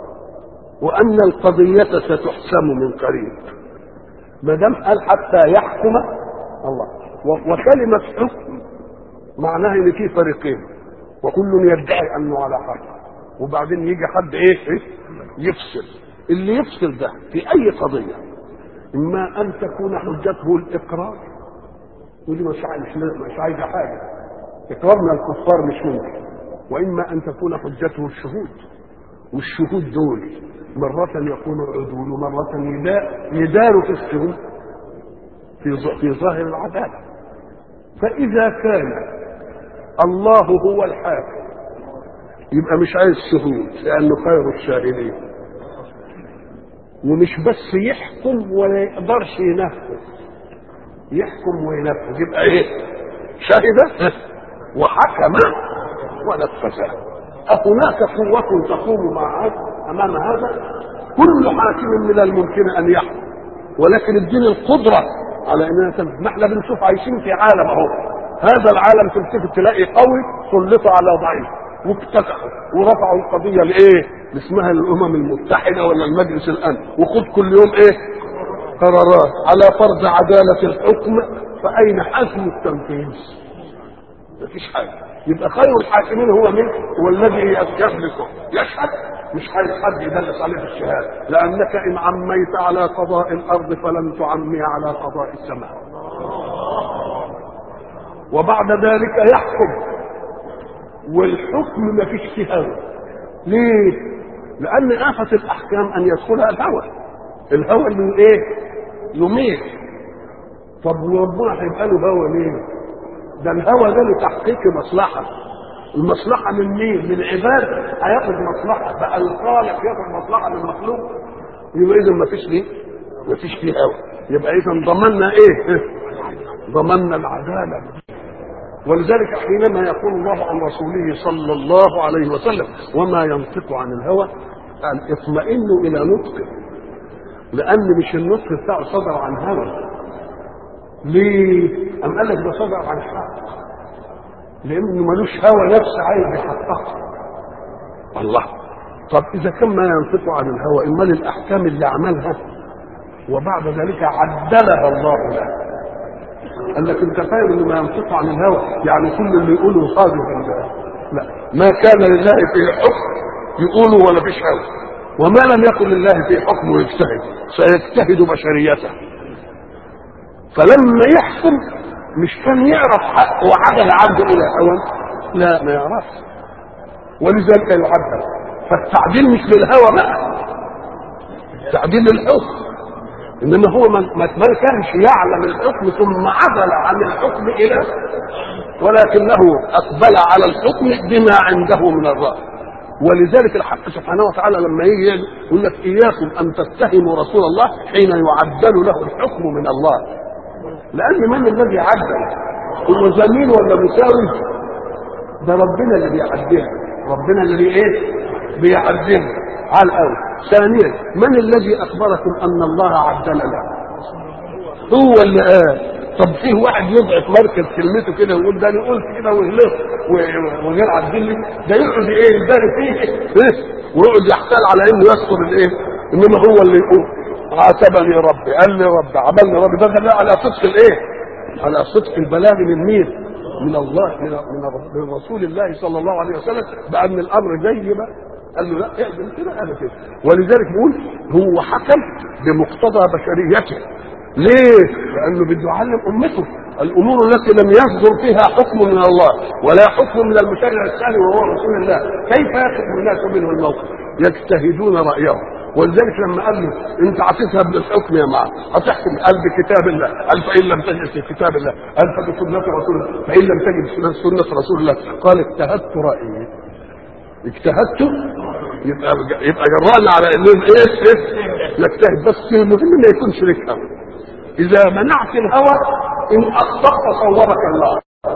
وأن القضية ستحسم من قريب ما دام قال حتى يحكم الله وكلمة حكم معناها إن في فريقين وكل يدعي أنه على حق وبعدين يجي حد إيه, إيه؟ يفصل اللي يفصل ده في أي قضية إما أن تكون حجته الإقرار ودي مش عايز مش عايزة حاجة إقرارنا الكفار مش ممكن واما ان تكون حجته الشهود والشهود دول مرة يكونوا عدول ومرة يدار في الشهود في في ظاهر العدالة فإذا كان الله هو الحاكم يبقى مش عايز شهود لأنه خير الشاهدين ومش بس يحكم ولا يقدرش ينفذ يحكم وينفذ يبقى ايه شهد وحكم ونفذه أهناك قوة تقوم مع هذا أمام هذا كل حاكم من الممكن أن يحكم ولكن الدين القدرة على أنها تنفذ ما احنا بنشوف عايشين في عالم أهو هذا العالم تلتفت تلاقي قوي سلط على ضعيف وافتتحوا ورفعوا القضية لإيه؟ اسمها الأمم المتحدة ولا المجلس الآن وخد كل يوم إيه؟ قرارات على فرض عدالة الحكم فأين حسم التنفيذ؟ مفيش حاجة يبقى خير الحاكمين هو من هو الذي يملك يشهد مش عايز حد يدلس عليه في الشهاده لانك ان عميت على قضاء الارض فلن تعمي على قضاء السماء وبعد ذلك يحكم والحكم ما فيش فيه هوى ليه لان آفة الاحكام ان يدخلها الهوى الهوى اللي ايه يميت طب وربنا هيبقى له هوى ليه ده الهوى ده لتحقيق مصلحة المصلحة من مين؟ من العباد هياخد مصلحة بقى الخالق ياخد مصلحة من المخلوق يبقى إذا ما فيش ليه؟ ما فيش فيه هوى يبقى إذا ضمننا إيه؟ ضمننا العدالة ولذلك حينما يقول الله عن رسوله صلى الله عليه وسلم وما ينطق عن الهوى قال اطمئنوا إلى نطقه لأن مش النطق بتاعه صدر عن هوى ليه؟ أم قال لك ده صدر عن حق لأنه ملوش هوى نفس عايز يحققها الله طب إذا كان ما ينطق عن الهوى أمال الأحكام اللي عملها وبعد ذلك عدلها الله له قال لك أنت فاهم إنه ما ينطق عن الهوى يعني كل اللي يقوله صادق لا ما كان لله في حكم يقوله ولا فيش هوى وما لم يكن لله في حكم يجتهد سيجتهد بشريته فلما يحكم مش كان يعرف حق وعدل عبده الى هوى لا ما يعرفش ولذلك يعدل فالتعديل مش للهوى بقى تعديل للحكم انما هو ما, ما كانش يعلم الحكم ثم عدل عن الحكم الى ولكنه اقبل على الحكم بما عنده من الراي ولذلك الحق سبحانه وتعالى لما يجي يقول لك اياكم ان تتهموا رسول الله حين يعدل له الحكم من الله لان من الذي عدل هو زميل ولا مساوي ده ربنا اللي بيعدلها ربنا اللي ايه بيعدلها على الاول ثانيا من الذي اخبركم ان الله عدل له هو اللي قال طب فيه واحد يضعف مركز كلمته كده ويقول ده انا قلت كده وغلط وغير عدل لي ده يقعد ايه يبارك فيه إيه؟ ويقعد يحتال على انه يذكر الايه انما هو اللي يقول عاتبني ربي قال لي ربي عملني ربي ده ده على صدق الايه على صدق البلاغ من مين من الله من من من رسول الله صلى الله عليه وسلم بان الامر جاي بقى قال له لا اعمل كده انا كده ولذلك بيقول هو حكم بمقتضى بشريته ليه؟ لانه بده يعلم امته الامور التي لم يصدر فيها حكم من الله ولا حكم من المشرع الثاني وهو رسول الله كيف ياخذ الناس منه الموقف؟ يجتهدون رايهم ولذلك لما قال له انت هتذهب للحكم يا معاذ هتحكم قال بكتاب الله قال فان لم تجد في كتاب الله قال فبسنه رسول الله فان لم تجد في سنه رسول الله قال اجتهدت رايي اجتهدت يبقى يبقى جرانا على انهم ايه ايه نجتهد بس المهم ما يكونش لك هوى اذا منعت الهوى ان اخطات صورك الله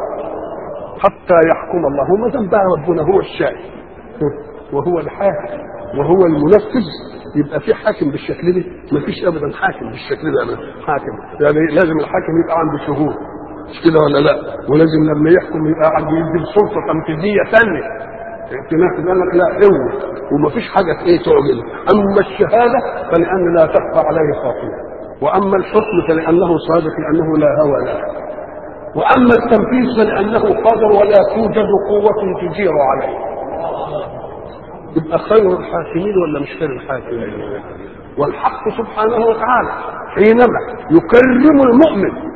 حتى يحكم الله وما دام بقى ربنا هو الشاهد وهو الحاكم وهو المنفذ يبقى في حاكم بالشكل ده ما فيش ابدا حاكم بالشكل ده أبداً. حاكم يعني لازم الحاكم يبقى عنده شهود مش كده ولا لا ولازم لما يحكم يبقى عنده يدي سلطه تنفيذيه ثانيه تنفذ قال لك لا قوه وما فيش حاجه ايه تعجل اما الشهاده فلان لا تخفى عليه خاطئه واما الحكم فلانه صادق لانه لا هوى له واما التنفيذ فلانه قادر ولا توجد قوه تجير عليه يبقى خير الحاكمين ولا مش خير الحاكمين والحق سبحانه وتعالى حينما يكرم المؤمن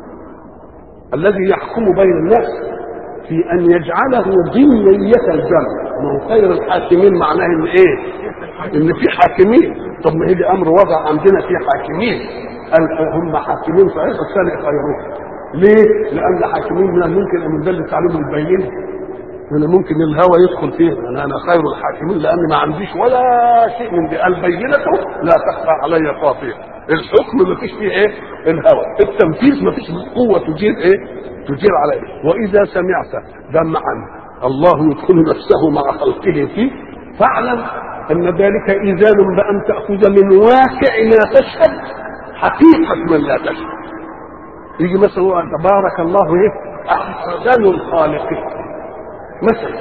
الذي يحكم بين الناس في ان يجعله ضمنية الجمع ما هو خير الحاكمين معناه ان ايه ان في حاكمين طب ما هي امر وضع عندنا في حاكمين قال هم حاكمين صحيح بس انا خيرهم ليه؟ لان حاكمين من الممكن ان يدلس عليهم البينه من الممكن الهوى يدخل فيه انا انا خير الحاكمين لان ما عنديش ولا شيء من دي البينه لا تخفى علي خافيه الحكم ما فيش فيه ايه الهوى التنفيذ ما فيش قوه تجير ايه تجير عليه واذا سمعت دمعا الله يدخل نفسه مع خلقه فيه فاعلم ان ذلك اذان بان تاخذ من واقع ما تشهد حقيقه من لا تشهد يجي مثلا هو تبارك الله ايه احسن الخالقين مثلا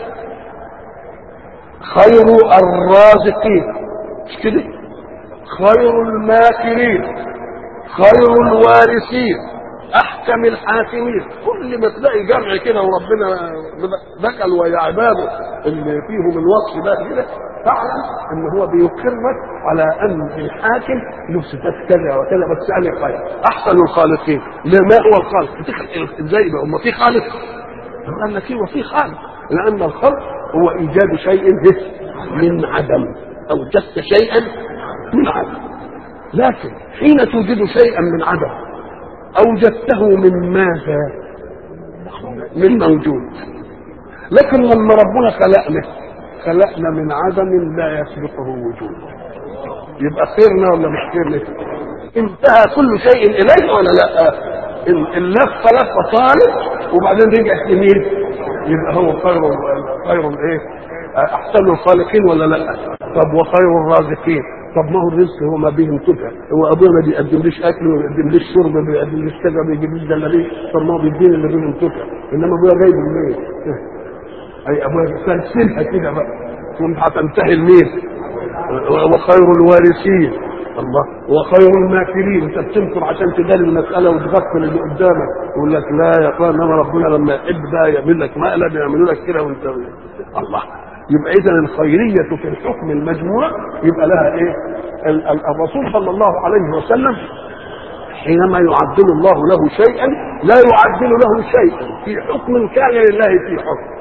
خير الرازقين مش كده خير الماكرين خير الوارثين احكم الحاكمين كل ما تلاقي جمع كده وربنا ذكر ويا عباده اللي فيهم الوصف ده كده فاعلم ان هو بيقرك على ان الحاكم له صفات كذا وكذا بس انا خير احسن الخالقين ما هو الخالق ازاي بقى هم في خالق قال لك ايه وفي خالق لان الخلق هو ايجاد شيء من عدم اوجدت شيئا من عدم لكن حين توجد شيئا من عدم اوجدته من ماذا من موجود لكن لما ربنا خلقنا خلقنا من عدم لا يسبقه وجود يبقى خيرنا ولا مش خيرنا انتهى كل شيء اليه ولا لا اللفه لفه طالت وبعدين رجعت لمين يبقى هو خير خير الايه احسن الخالقين ولا لا طب وخير الرازقين طب ما هو الرزق هو ما به انتفع هو ابويا ما بيقدمليش اكل ما بيقدمليش شرب ما بيقدمليش كذا ما بيجيبليش جلابيه طب ما هو بيديني اللي به انتفع انما ابويا جايبه منين؟ اي ابويا سلسلها كده بقى ثم هتنتهي لمين؟ وخير الوارثين الله وخير الماكرين انت بتنكر عشان تدل المساله وتغفل اللي قدامك يقول لك لا يا اخوان انما ربنا لما يحب بقى يعمل لك مقلب يعملوا لك كده وانت الله يبقى اذا الخيريه في الحكم المجموع يبقى لها ايه؟ الرسول صلى الله عليه وسلم حينما يعدل الله له شيئا لا يعدل له شيئا في حكم كان لله في حكم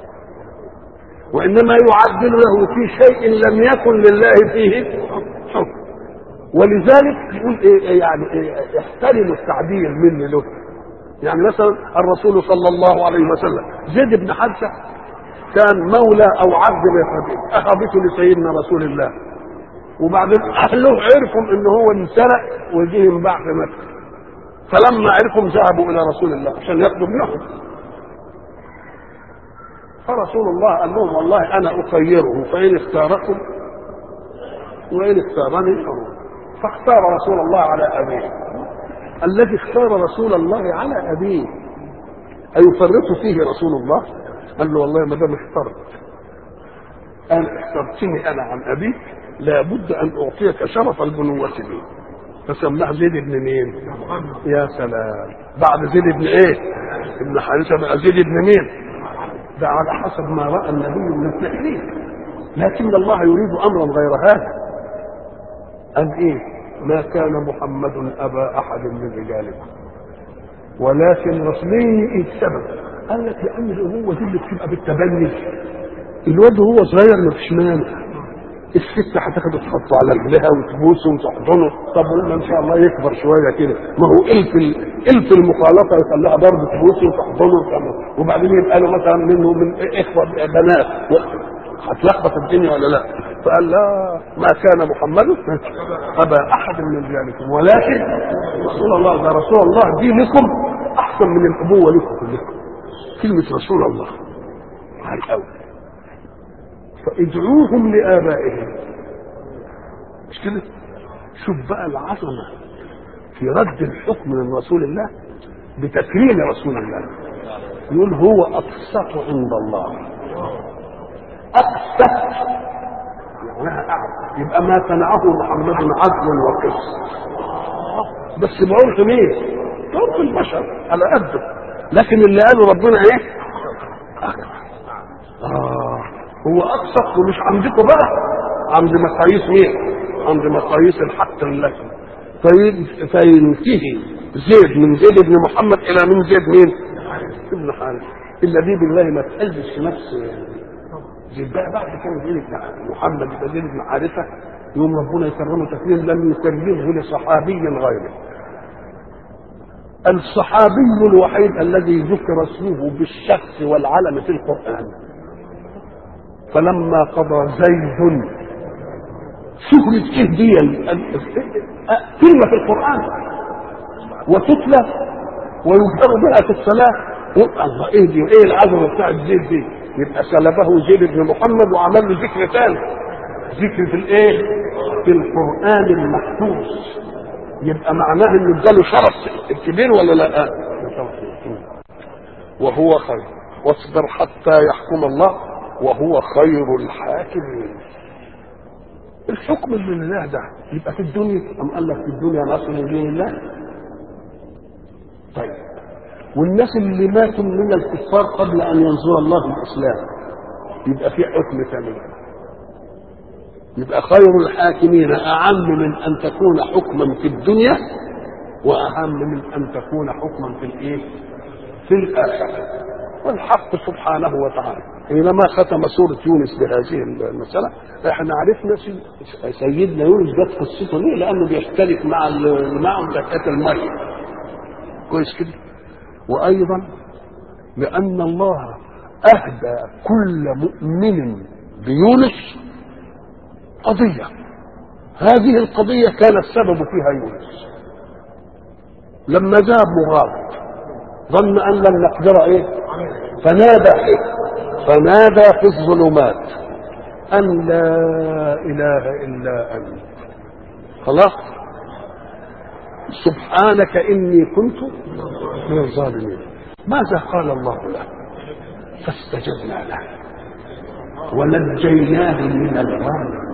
وانما يعدل له في شيء لم يكن لله فيه حكم ولذلك يقول إيه يعني إيه احترموا التعبير مني له يعني مثلا الرسول صلى الله عليه وسلم زيد بن حارثة كان مولى أو عبد لخديجة أخذته لسيدنا رسول الله وبعدين أهله عرفوا إن هو انسرق وجه انباع في مكة فلما عرفوا ذهبوا إلى رسول الله عشان ياخدوا ابنهم فرسول الله قال لهم والله أنا أخيره فإن اختاركم وإن اختارني فهو فاختار رسول الله على أبيه الذي اختار رسول الله على أبيه أيفرط فيه رسول الله قال له والله ما دام اخترت أنا اخترتني أنا عن أبيك لابد أن أعطيك شرف البنوة لي فسماه زيد بن مين؟ يا سلام بعد زيد بن ايه؟ ابن حارثه بقى زيد بن مين؟ ده على حسب ما راى النبي من التكليف لكن الله يريد امرا غير هذا قال ايه؟ ما كان محمد ابا احد من رجالكم ولكن رسمي ايه السبب؟ قال لك لان الابوه دي اللي بتبقى بالتبني الواد وهو صغير ما فيش مانع الست هتاخد تحطه على رجلها وتبوسه وتحضنه طب قلنا ان شاء الله يكبر شويه كده ما هو الف الف المخالطه يخليها برضه تبوسه وتحضنه وبعدين يبقى له مثلا منه من اخوه بنات هتلخبط الدنيا ولا لا؟ فقال لا ما كان محمد ابا احد من رجالكم ولكن رسول الله ده رسول الله دينكم احسن من الابوه لكم كلكم كلمه رسول الله على الاول فادعوهم لآبائهم مش كده؟ شوف بقى العظمة في رد الحكم من رسول الله بتكريم رسول الله يقول هو أقسط عند الله أقسط معناها أعلى يبقى ما صنعه محمد عدل وقسط بس بعرف مين؟ بعرف البشر على قده لكن اللي قاله ربنا ايه؟ أكبر آه هو اقسط ومش عندكم بقى عند مقاييس مين عند مقاييس الحق لكم طيب فينتهي زيد من زيد بن محمد الى من زيد مين ابن حارث الا دي بالله ما تقلش في نفس زيد بقى بعد كده زيد بن محمد يبقى زيد بن حارثه يوم ربنا يكرمه تكريم لم يكرمه لصحابي غيره الصحابي الوحيد الذي ذكر اسمه بالشخص والعلم في القران فلما قضى زيد شهرة ايه دي كلمة في القرآن وتتلى ويجهر بها في الصلاة الله ايه دي ايه العظمة بتاعت زيد دي يبقى سلبه زيد بن محمد وعمل له ذكر ثاني ذكر في الايه في القرآن المحفوظ يبقى معناه انه اداله شرف كبير ولا لا وهو خير واصبر حتى يحكم الله وهو خير الحاكمين الحكم من الله ده يبقى في الدنيا أم قال لك في الدنيا نصر من دين الله طيب والناس اللي ماتوا من الكفار قبل أن ينظر الله الإسلام يبقى في حكم ثاني يبقى خير الحاكمين أعم من أن تكون حكما في الدنيا وأهم من أن تكون حكما في الإيه؟ في الآخرة والحق سبحانه وتعالى حينما ختم سورة يونس بهذه المسألة احنا عرفنا سيدنا يونس جت قصته ليه؟ لأنه بيختلف مع اللي معهم زكاة المية كويس كده وأيضا لأن الله أهدى كل مؤمن بيونس قضية هذه القضية كان السبب فيها يونس لما ذهب مغاضب ظن أن لم نقدر إيه فنادى إيه فنادى في الظلمات أن لا إله إلا أنت خلاص سبحانك إني كنت من الظالمين ماذا قال الله له فاستجبنا له ونجيناه من الغم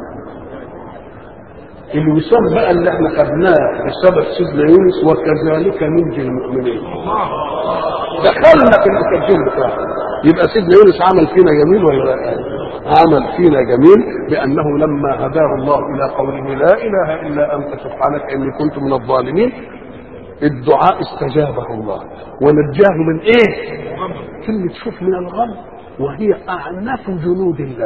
الوسام بقى اللي احنا خدناه بسبب سيدنا يونس وكذلك ننجي المؤمنين دخلنا في التكجيل بتاعه يبقى سيدنا يونس عمل فينا جميل ولا لا عمل فينا جميل بانه لما هداه الله الى قوله لا اله الا انت سبحانك اني كنت من الظالمين الدعاء استجابه الله ونجاه من ايه كلمة شوف من الغم وهي اعنف جنود الله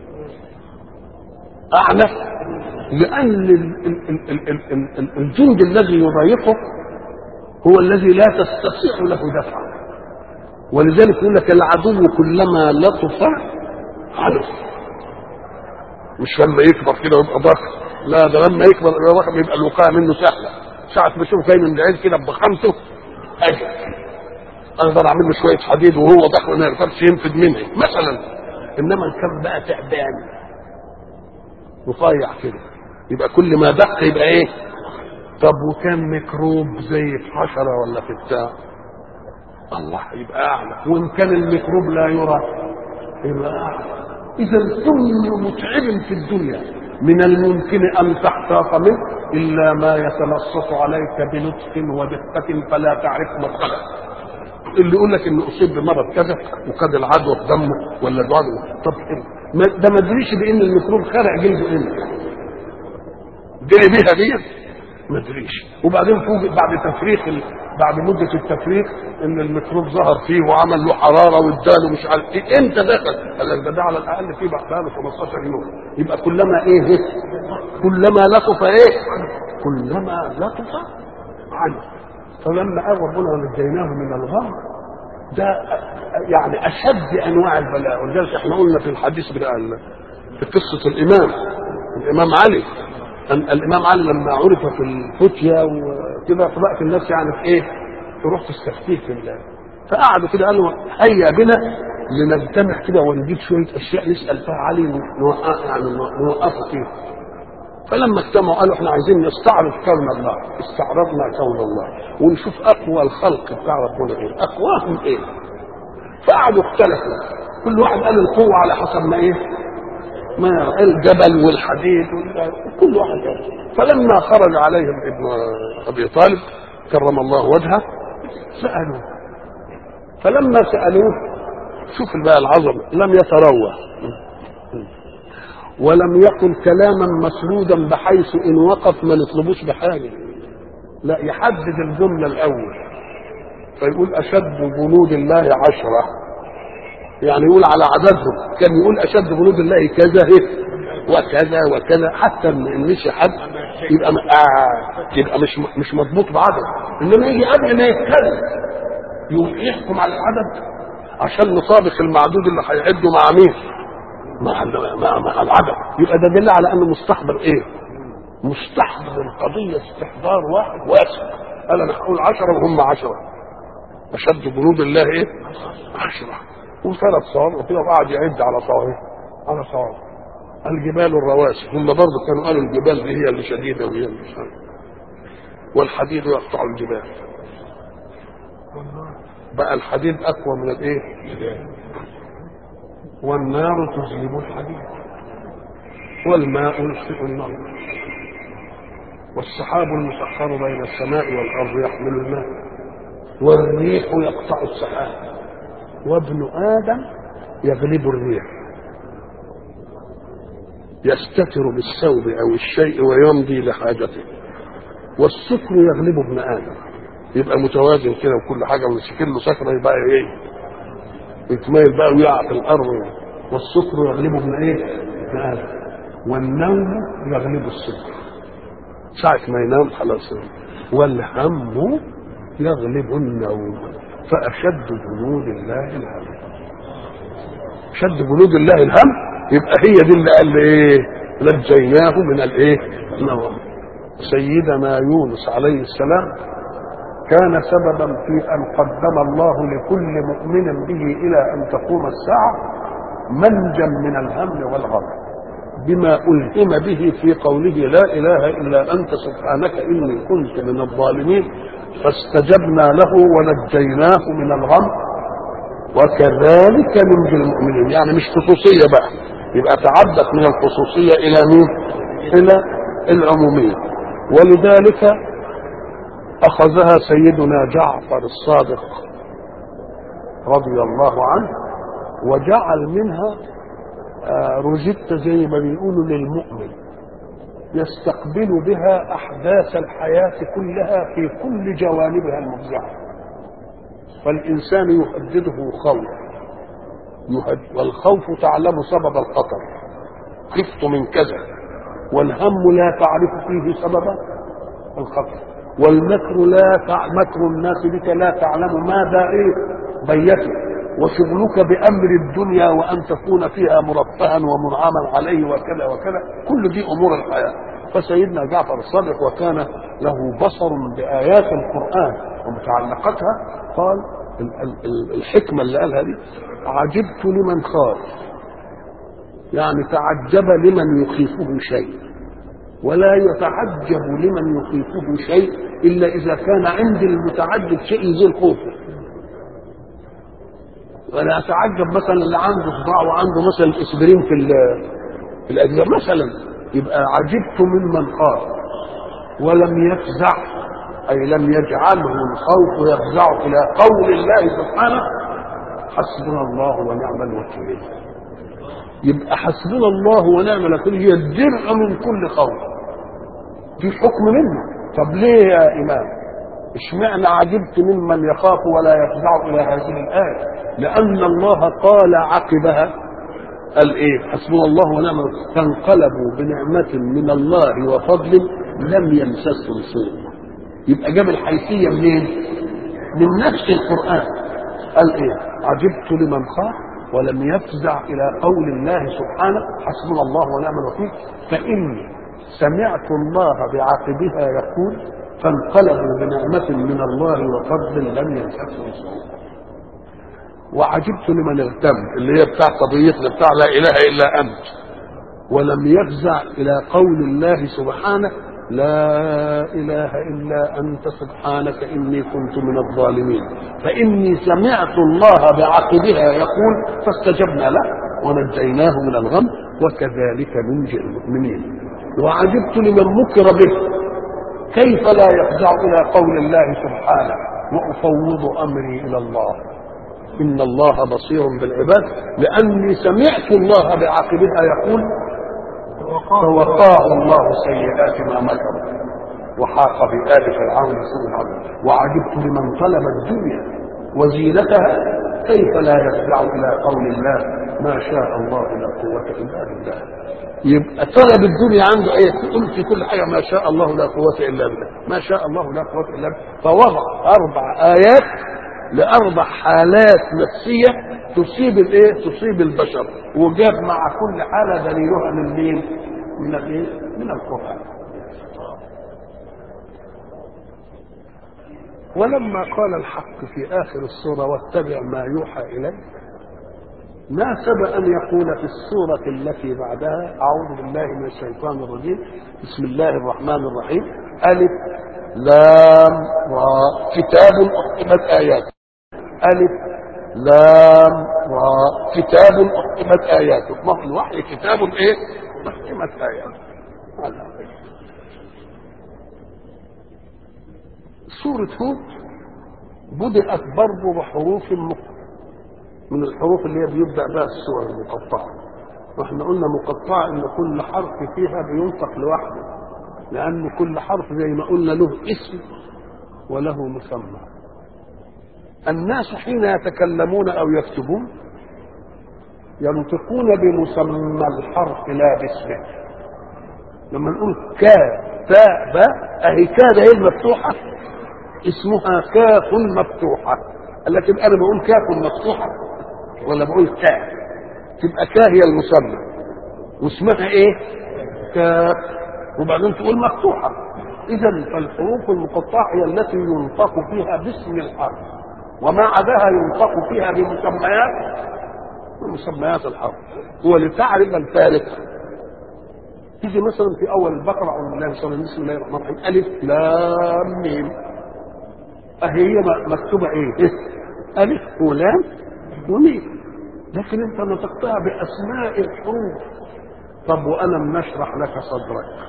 اعنف لان الجند الذي يضايقه هو الذي لا تستطيع له دفعا ولذلك يقول لك العدو كلما لطف عنف مش لما يكبر كده ويبقى ضخم لا ده لما يكبر يبقى ضخم يبقى الوقايه منه سهله ساعة ما اشوف جاي من بعيد كده بخمسه اجي اقدر اعمل له شويه حديد وهو ضخم ما يقدرش ينفذ مني مثلا انما ان كان بقى تعبان رفيع كده يبقى كل ما دق يبقى ايه طب وكان ميكروب زي في حشره ولا في بتاع الله يبقى اعلى وان كان الميكروب لا يرى يبقى اعلى اذا كل متعب في الدنيا من الممكن ان تحتاط منه الا ما يتلصص عليك بلطف ودقه فلا تعرف مدخله اللي يقول لك انه اصيب بمرض كذا وخد العدوى في دمه ولا العدوى طب ما- ده ما ادريش بان الميكروب خرع جلده امتى جري بيها دي ما ادريش وبعدين فوجئ بعد تفريخ ال... بعد مده التفريخ ان الميكروب ظهر فيه وعمل له حراره واداله مش عارف ايه امتى دخل؟ قال لك ده, ده على الاقل فيه بقى له 15 يوم يبقى كلما ايه كلما لطف ايه؟ كلما لطف عنه فلما قال ربنا ونجيناه من الغم ده يعني اشد انواع البلاء ولذلك احنا قلنا في الحديث بتاع ال- في قصه الامام الامام علي أن الامام علي لما عرف في الفتيا وكده فبقت الناس يعني في ايه؟ تروح تستفتيه في الله فقعدوا كده قالوا هيا بنا لنجتمع كده ونجيب شويه اشياء نسال فيها علي نوقف يعني نوقفه فيه فلما اجتمعوا قالوا احنا عايزين نستعرض كون الله استعرضنا كون الله ونشوف اقوى الخلق بتاع ربنا ايه اقواهم ايه فقعدوا اختلفوا كل واحد قال القوه على حسب ما ايه ما الجبل والحديد وال- كل واحد قال فلما خرج عليهم ابن ابي طالب كرم الله وجهه سالوه فلما سالوه شوف بقى العظمه لم يتروى ولم يقل كلاما مسرودا بحيث ان وقف ما نطلبوش بحاجه لا يحدد الجمله الاول فيقول اشد جنود الله عشره يعني يقول على عددهم كان يقول اشد جنود الله كذا إيه؟ وكذا وكذا حتى ان مشي حد يبقى م- آه يبقى مش مش مضبوط بعدد انما يجي قبل ما يتكلم يقوم يحكم على العدد عشان نطابق المعدود اللي هيعده مع مين؟ مع مع, مع العدد يبقى ده دل على انه مستحضر ايه؟ مستحضر القضيه استحضار واحد واسع قال انا هقول عشره وهم عشره اشد جنود الله ايه؟ عشره وثلاث صواب وكده وقعد يعد على صواب على صواب الجبال الرواسي هم برضه كانوا قالوا الجبال دي هي اللي شديده وهي اللي مش عارف. والحديد يقطع الجبال بقى الحديد اقوى من الايه؟ والنار تذهب الحديد والماء يطفئ النار والسحاب المسخر بين السماء والارض يحمل الماء والريح يقطع السحاب وابن ادم يغلب الريح يستتر بالثوب او الشيء ويمضي لحاجته والسكر يغلب ابن ادم يبقى متوازن كده وكل حاجه ويسكن له سكره يبقى ايه يتميل بقى ويقع في الارض والسكر يغلب ابن ايه؟ ابن ادم والنوم يغلب السكر ساعة ما ينام خلاص والهم يغلب النوم فأشد جنود الله الهم شد جنود الله الهم يبقى هي دي اللي قال ايه نجيناه من الايه النوم سيدنا يونس عليه السلام كان سببا في ان قدم الله لكل مؤمن به الى ان تقوم الساعه منجا من الهم والغم بما الهم به في قوله لا اله الا انت سبحانك اني كنت من الظالمين فاستجبنا له ونجيناه من الغم وكذلك ننجي المؤمنين يعني مش خصوصيه بقى يبقى تعدت من الخصوصيه الى مين؟ الى العموميه ولذلك اخذها سيدنا جعفر الصادق رضي الله عنه وجعل منها آه، روجيتا زي ما بيقولوا للمؤمن يستقبل بها احداث الحياه كلها في كل جوانبها المفزعه فالانسان يهدده خوف يهد والخوف تعلم سبب الخطر خفت من كذا والهم لا تعرف فيه سبب الخطر والمكر لا تع... مكر الناس بك لا تعلم ماذا ايه بيته وشغلك بامر الدنيا وان تكون فيها مرفها ومنعما عليه وكذا وكذا كل دي امور الحياه فسيدنا جعفر الصادق وكان له بصر بايات القران ومتعلقاتها قال ال- ال- ال- الحكمه اللي قالها دي عجبت لمن خاف يعني تعجب لمن يخيفه شيء ولا يتعجب لمن يخيفه شيء الا اذا كان عند المتعجب شيء يزيل خوفه ولا اتعجب مثلا اللي عنده صداع وعنده مثلا اسبرين في ال- في الاجزاء مثلا يبقى عجبت ممن خاف ولم يفزع اي لم يجعله الخوف يفزع الى قول الله سبحانه حسبنا الله ونعم الوكيل يبقى حسبنا الله ونعم الوكيل هي الدرع من كل خوف دي حكم منه طب ليه يا امام اشمعنى عجبت ممن يخاف ولا يفزع الى هذه الايه لان الله قال عقبها قال ايه حسبنا الله ونعم الوكيل فانقلبوا بنعمه من الله وفضل لم يمسسهم سوء يبقى جاب الحيثيه منين من نفس القران قال ايه عجبت لمن خاف ولم يفزع الى قول الله سبحانه حسبنا الله ونعم الوكيل فاني سمعت الله بعقبها يقول فانقلبوا بنعمة من الله وفضل لم يمسسهم سوء وعجبت لمن اغتم اللي هي بتاع قضيتنا بتاع لا اله الا انت ولم يفزع الى قول الله سبحانه لا اله الا انت سبحانك اني كنت من الظالمين فاني سمعت الله بعقبها يقول فاستجبنا له ونجيناه من الغم وكذلك ننجي المؤمنين وعجبت لمن مكر به كيف لا يفزع الى قول الله سبحانه وافوض امري الى الله ان الله بصير بالعباد لاني سمعت الله بعقبها يقول فوقاه الله سيئات ما مكروا وحاق بآل فرعون سوء العذاب وعجبت لمن طلب الدنيا وزينتها كيف لا يفزع الى قول الله ما شاء الله لا قوه الا بالله يبقى طلب الدنيا عنده ايه تقول في كل حاجه ما شاء الله لا قوه الا بالله ما شاء الله لا قوه الا بالله فوضع اربع ايات لاربع حالات نفسيه تصيب الايه تصيب البشر وجاب مع كل حاله دليلها من مين من الايه من القران ولما قال الحق في اخر السوره واتبع ما يوحى اليك ناسب أن يقول في السورة التي بعدها أعوذ بالله من الشيطان الرجيم بسم الله الرحمن الرحيم ألف لام را كتاب أحكمت آياته ألف لام را كتاب أحكمت آياته ما هو الوحي كتاب إيه؟ أحكمت آياته سورة هود بدأت برضه بحروف مختلفة من الحروف اللي هي بيبدا بها السور المقطعه واحنا قلنا مقطعه ان كل حرف فيها بينطق لوحده لان كل حرف زي ما قلنا له اسم وله مسمى الناس حين يتكلمون او يكتبون ينطقون بمسمى الحرف لا باسمه لما نقول كا تاء باء اهي كا ده هي المفتوحه اسمها كاف مفتوحه لكن انا بقول كاف مفتوحه ولا بقول كاف تبقى كا هي المسمى واسمها ايه كاف وبعدين تقول مفتوحه اذا فالحروف المقطعه هي التي ينطق فيها باسم الحرف وما عداها ينطق فيها بمسميات مسميات الحرف هو لتعرف الفارق تيجي مثلا في اول البقره اعوذ بالله من الشيطان بسم الله الرحمن الرحيم الف لام ميم اهي هي مكتوبه ايه؟ الف ولام وميم لكن انت نطقتها باسماء الحروف طب وانا نشرح لك صدرك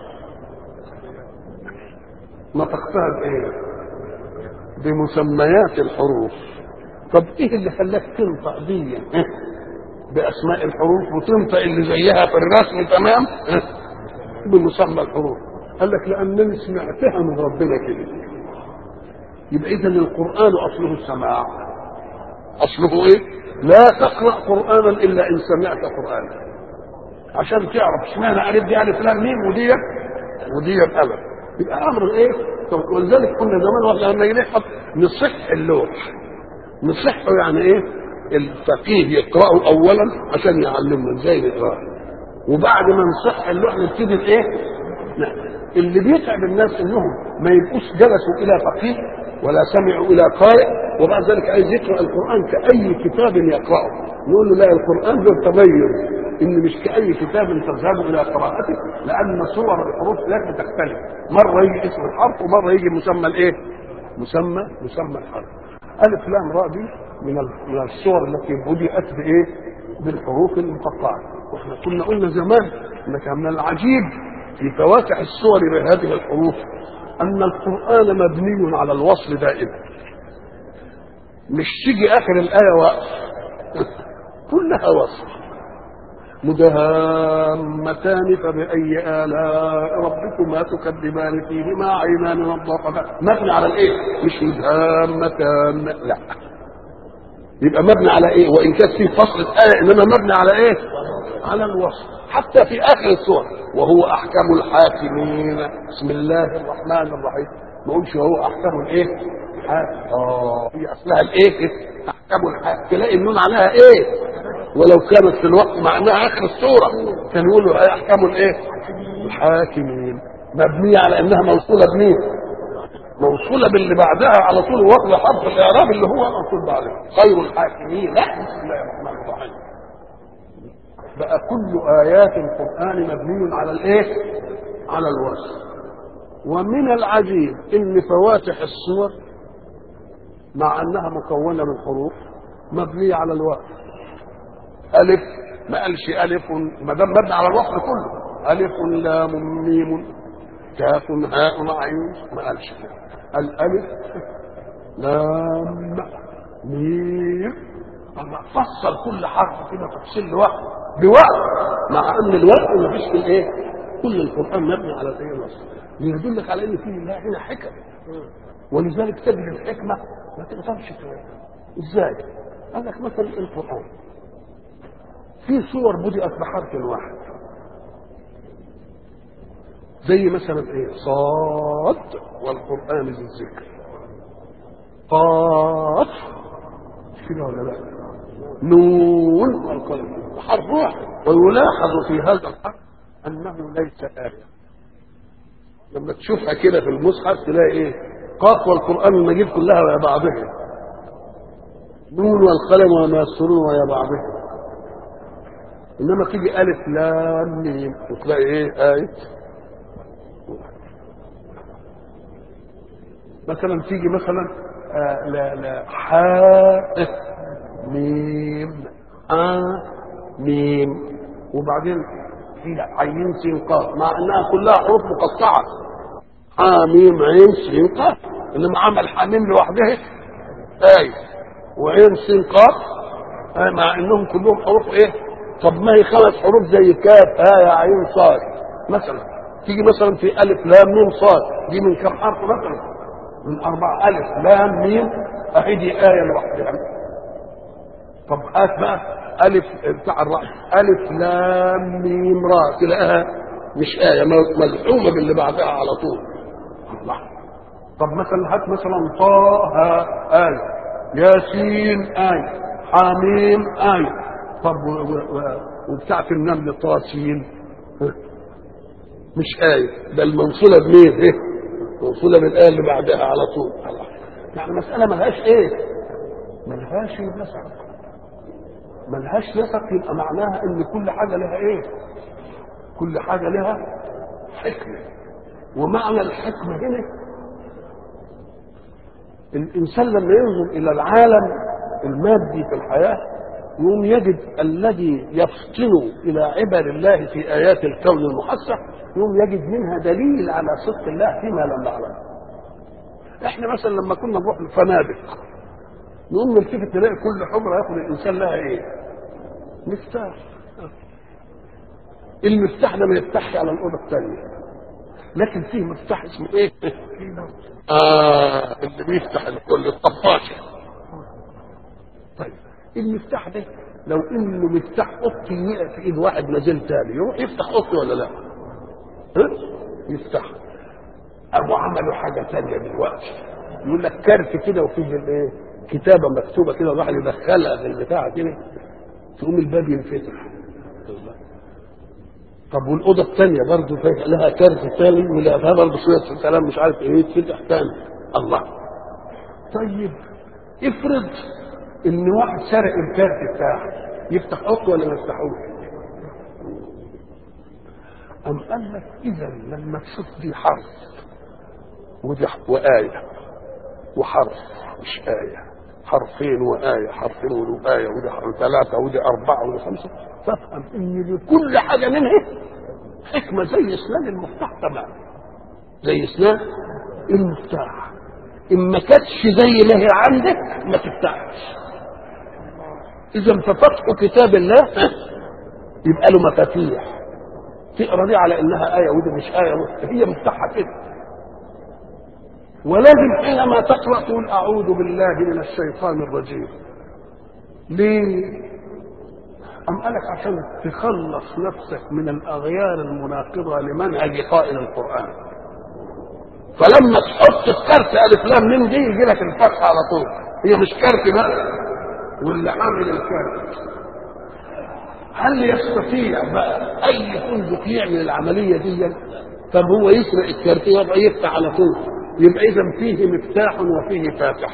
نطقتها بايه؟ بمسميات الحروف طب ايه اللي خلاك تنطق دي باسماء الحروف وتنطق اللي زيها في الرسم تمام بمسمى الحروف قال لك لانني سمعتها من ربنا كده يبقى اذا القران اصله السماع اصله ايه لا تقرا قرانا الا ان سمعت قرانا عشان تعرف اشمعنى الف دي الف لام ميم ودي ودي الف يبقى امر ايه ولذلك كنا زمان واحنا لما يجي نحفظ نصح اللوح نصحه يعني ايه الفقيه يقرأه اولا عشان يعلمنا ازاي نقراه وبعد ما نصح اللوح نبتدي الايه لا. اللي بيتعب الناس انهم ما يبقوش جلسوا الى فقيه ولا سمعوا الى قارئ وبعد ذلك عايز يقرا القران كاي كتاب يقراه نقول له لا القران له تميز ان مش كاي كتاب تذهب الى قراءته لان صور الحروف لك بتختلف مره يجي اسم الحرف ومره يجي مسمى الايه مسمى مسمى الحرف الف لام راء دي من من الصور التي بدات بايه بالحروف المقطعه واحنا كنا قلنا زمان ان كان من العجيب في فواتح الصور بهذه الحروف ان القران مبني على الوصل دائما مش تيجي اخر الايه وقف كلها وصل مدهامتان فبأي آلاء ربكما تكذبان فيهما عينان نضاقتان مبني على الايه؟ مش مدهامتان لا يبقى مبني على ايه؟ وان كانت في فصل آية انما مبني على ايه؟ على الوصف حتى في اخر السور وهو احكم الحاكمين بسم الله الرحمن الرحيم ما اقولش هو احكم الايه؟ اه هي اصلها الايه؟ احكم الحاكم تلاقي النون عليها ايه؟ ولو كانت في الوقت معناها اخر السوره كان يقولوا احكام الايه؟ الحاكمين مبنيه على انها موصوله بمين؟ موصوله باللي بعدها على طول واخده حرف الاعراب اللي هو موصول بعدها خير الحاكمين لا بسم الله الرحمن الرحيم بقى كل ايات القران مبني على الايه؟ على الوصف ومن العجيب ان فواتح الصور مع انها مكونه من حروف مبنيه على الوقف ألف ما قالش ألف ما دام مبني على الوصف كله ألف لام ميم كاف هاء عين ما قالش الألف لام ميم الله فصل كل حرف كده تفصيل لوحده بوقت مع ان الوقت ما فيش في الايه؟ كل القران مبني على الايه الوصف ليدلك على ان فيه لا هنا حكم ولذلك تجد الحكمه ما تقدرش ازاي؟ قال لك مثلا القران في صور بدأت بحرف واحد زي مثلا ايه صاد والقرآن ذي الذكر قاف كده ولا لا نون والقلم حرف واحد ويلاحظ في هذا الحرف انه ليس آية لما تشوفها كده في المصحف تلاقي ايه قاف والقرآن المجيد كلها ويا بعضها نون والقلم وما يسرون ويا بعضها انما تيجي الف لام ميم وتلاقي ايه ايه مثلا تيجي مثلا آه لا لا حاء ميم آ ميم وبعدين في عين سين قاف مع انها كلها حروف مقطعه حاميم عين سين قاف انما عمل حاميم لوحدها ايه وعين سين قاف آه مع انهم كلهم حروف ايه طب ما هي خمس حروف زي كاف آية عين صاد مثلا تيجي مثلا في ألف لام ميم صاد دي من كم حرف مثلا من أربعة ألف لام ميم أهي دي آية لوحدها طب هات بقى ألف بتاع الرأس ألف لام ميم راء تلاقيها مش آية مزحومة باللي بعدها على طول الله طب مثلا هات مثلا طه آية ياسين آية حميم آية طب وبتاعت النمل طاسين مش آية ده الموصولة بمين ايه موصولة بالآية اللي بعدها على طول الله يعني المسألة ملهاش ايه ملهاش نسق ملهاش نسق يبقى معناها ان كل حاجة لها ايه كل حاجة لها حكمة ومعنى الحكمة هنا الإنسان لما ينظر إلى العالم المادي في الحياة يقوم يجد الذي يفطن الى عبر الله في ايات الكون المحسن يقوم يجد منها دليل على صدق الله فيما لم نعلم احنا مثلا لما كنا نروح الفنادق نقوم نلتفت نلاقي كل حجره ياخد الانسان لها ايه مفتاح المفتاح ده ما يفتحش على الاوضه الثانيه لكن فيه مفتاح اسمه ايه اه اللي بيفتح الكل الطفاشه طيب المفتاح ده لو انه مفتاح اوضتي وقع في ايد واحد نازل تاني يروح يفتح اوضتي ولا لا؟ ها؟ يفتح قاموا عملوا حاجه ثانيه دلوقتي يقول لك كارت كده وفيه الايه كتابه مكتوبه كده الواحد يدخلها في البتاع كده تقوم الباب ينفتح طب والاوضه الثانيه برضه لها كارت ثاني ولها فيها برضه شويه كلام مش عارف ايه يتفتح ثاني الله طيب افرض ان واحد سرق الكارت بتاعه يفتح اوضته ولا ما يفتحوش؟ أم قال لك إذا لما تشوف دي حرف ودي وآية وحرف مش آية حرفين وآية حرفين وآية ودي حرف ثلاثة ودي أربعة ودي خمسة فافهم إن لكل حاجة منها حكمة زي اسنان المفتاح تمام زي اسنان المفتاح إن ما كانتش زي ما هي عندك ما تفتحش إذا ففتح كتاب الله يبقى له مفاتيح تقرا دي على انها ايه ودي مش ايه هي مفتاحها كده ولازم حينما تقرا تقول اعوذ بالله من الشيطان الرجيم ليه أم قالك عشان تخلص نفسك من الأغيار المناقضة لمنهج قائل القرآن فلما تحط الكارت ألف لام ميم دي يجي لك الفتحة على طول هي مش كارت بقى واللي عامل الكارت هل يستطيع بقى اي فندق يعمل العمليه دي طب هو يسرق الكارت يبقى يفتح على طول يبقى اذا فيه مفتاح وفيه فاتح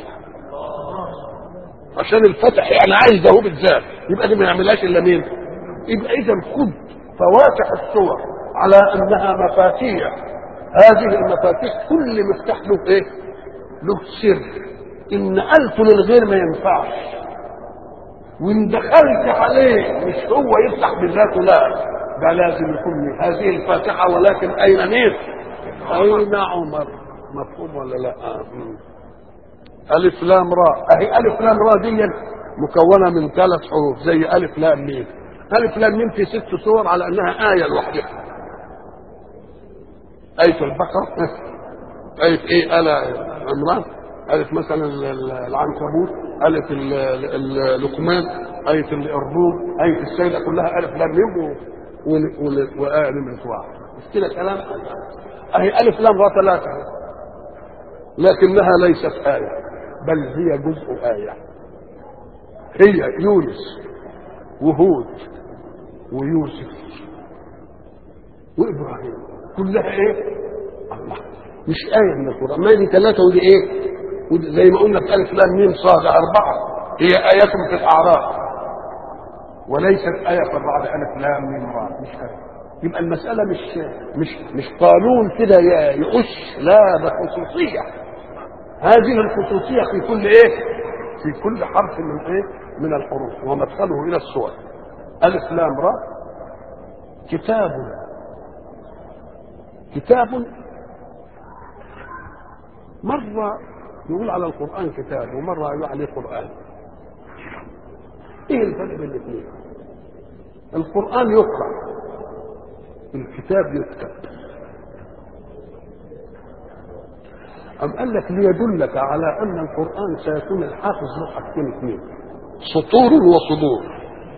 عشان الفتح يعني عايز اهو بالذات يبقى دي ما يعملهاش الا مين يبقى اذا خد فواتح الصور على انها مفاتيح هذه المفاتيح كل مفتاح له ايه له سر ان نقلته للغير ما ينفعش وان دخلت عليه مش هو يفتح بذاته لا ده لازم يكون هذه الفاتحة ولكن أين مين؟ أين عمر؟ مفهوم ولا لا؟ آه. ألف لام راء أهي ألف لام راء دي مكونة من ثلاث حروف زي ألف لام ميم ألف لام ميم في ست صور على أنها آية لوحدها آية البقرة آية إيه آل عمران ألف مثلا العنكبوت ألف اللقمان آية الروم آية السيدة كلها ألف لام ميم وآية نمرة واحد مش كده كلام أهي ألف لام را ثلاثة لكنها ليست آية بل هي جزء آية هي يونس وهود ويوسف وإبراهيم كلها إيه؟ الله مش آية من القرآن ما دي ثلاثة ودي إيه؟ ودي زي ما قلنا في ألف لام ميم صاد أربعة هي آيات في الأعراف وليست آية في الرعد ألف لام ميم را مش آية يبقى المسألة مش مش مش قانون كده يقش لا ده خصوصية هذه الخصوصية في كل ايه؟ في كل حرف من ايه؟ من الحروف ومدخله إلى الصور ألف لام را كتاب كتاب مرة يقول على القرآن كتاب ومرة يقول عليه قرآن ايه الفرق بين الاثنين؟ القرآن يقرأ الكتاب يكتب أم قال لك ليدلك على أن القرآن سيكون الحافظ له حاجتين اثنين سطور وصدور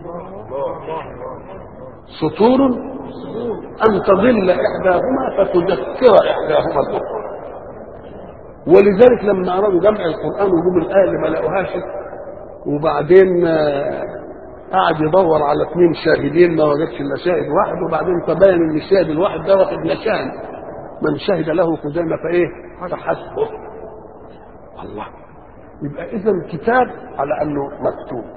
سطور أن تضل إحداهما فتذكر إحداهما الأخرى ولذلك لما أرادوا جمع القرآن وجم الآية اللي ما لقوهاش وبعدين قعد يدور على اثنين شاهدين ما وجدش الا شاهد واحد وبعدين تبين ان الشاهد الواحد ده واخد نشان من شهد له خزيمه فايه؟ فحسبه الله يبقى اذا كتاب على انه مكتوب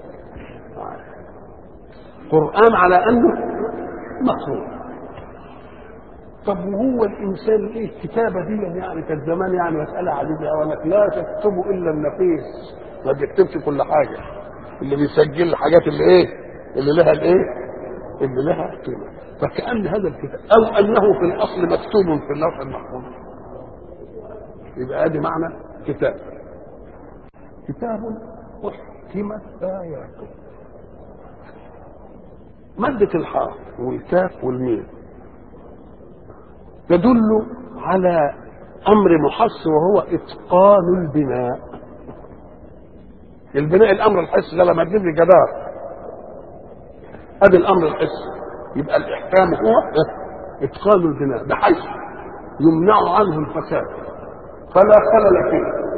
قران على انه مخلوق طب وهو الانسان ايه الكتابه دي يعني كانت زمان يعني مساله عجيبه قوي لك لا تكتبوا الا النفيس ما بيكتبش كل حاجه اللي بيسجل الحاجات اللي ايه اللي لها الايه اللي لها قيمه فكأن هذا الكتاب او انه في الاصل مكتوب في اللوح المحفوظ يبقى ادي معنى كتاب كتاب احكمت اياته مادة الحاء والكاف والميم تدل على امر محص وهو اتقان البناء البناء الامر الحسي ده لما تجيب لي جدار ادي الامر الحسي يبقى الاحكام هو اتقان البناء بحيث يمنع عنه الفساد فلا خلل فيه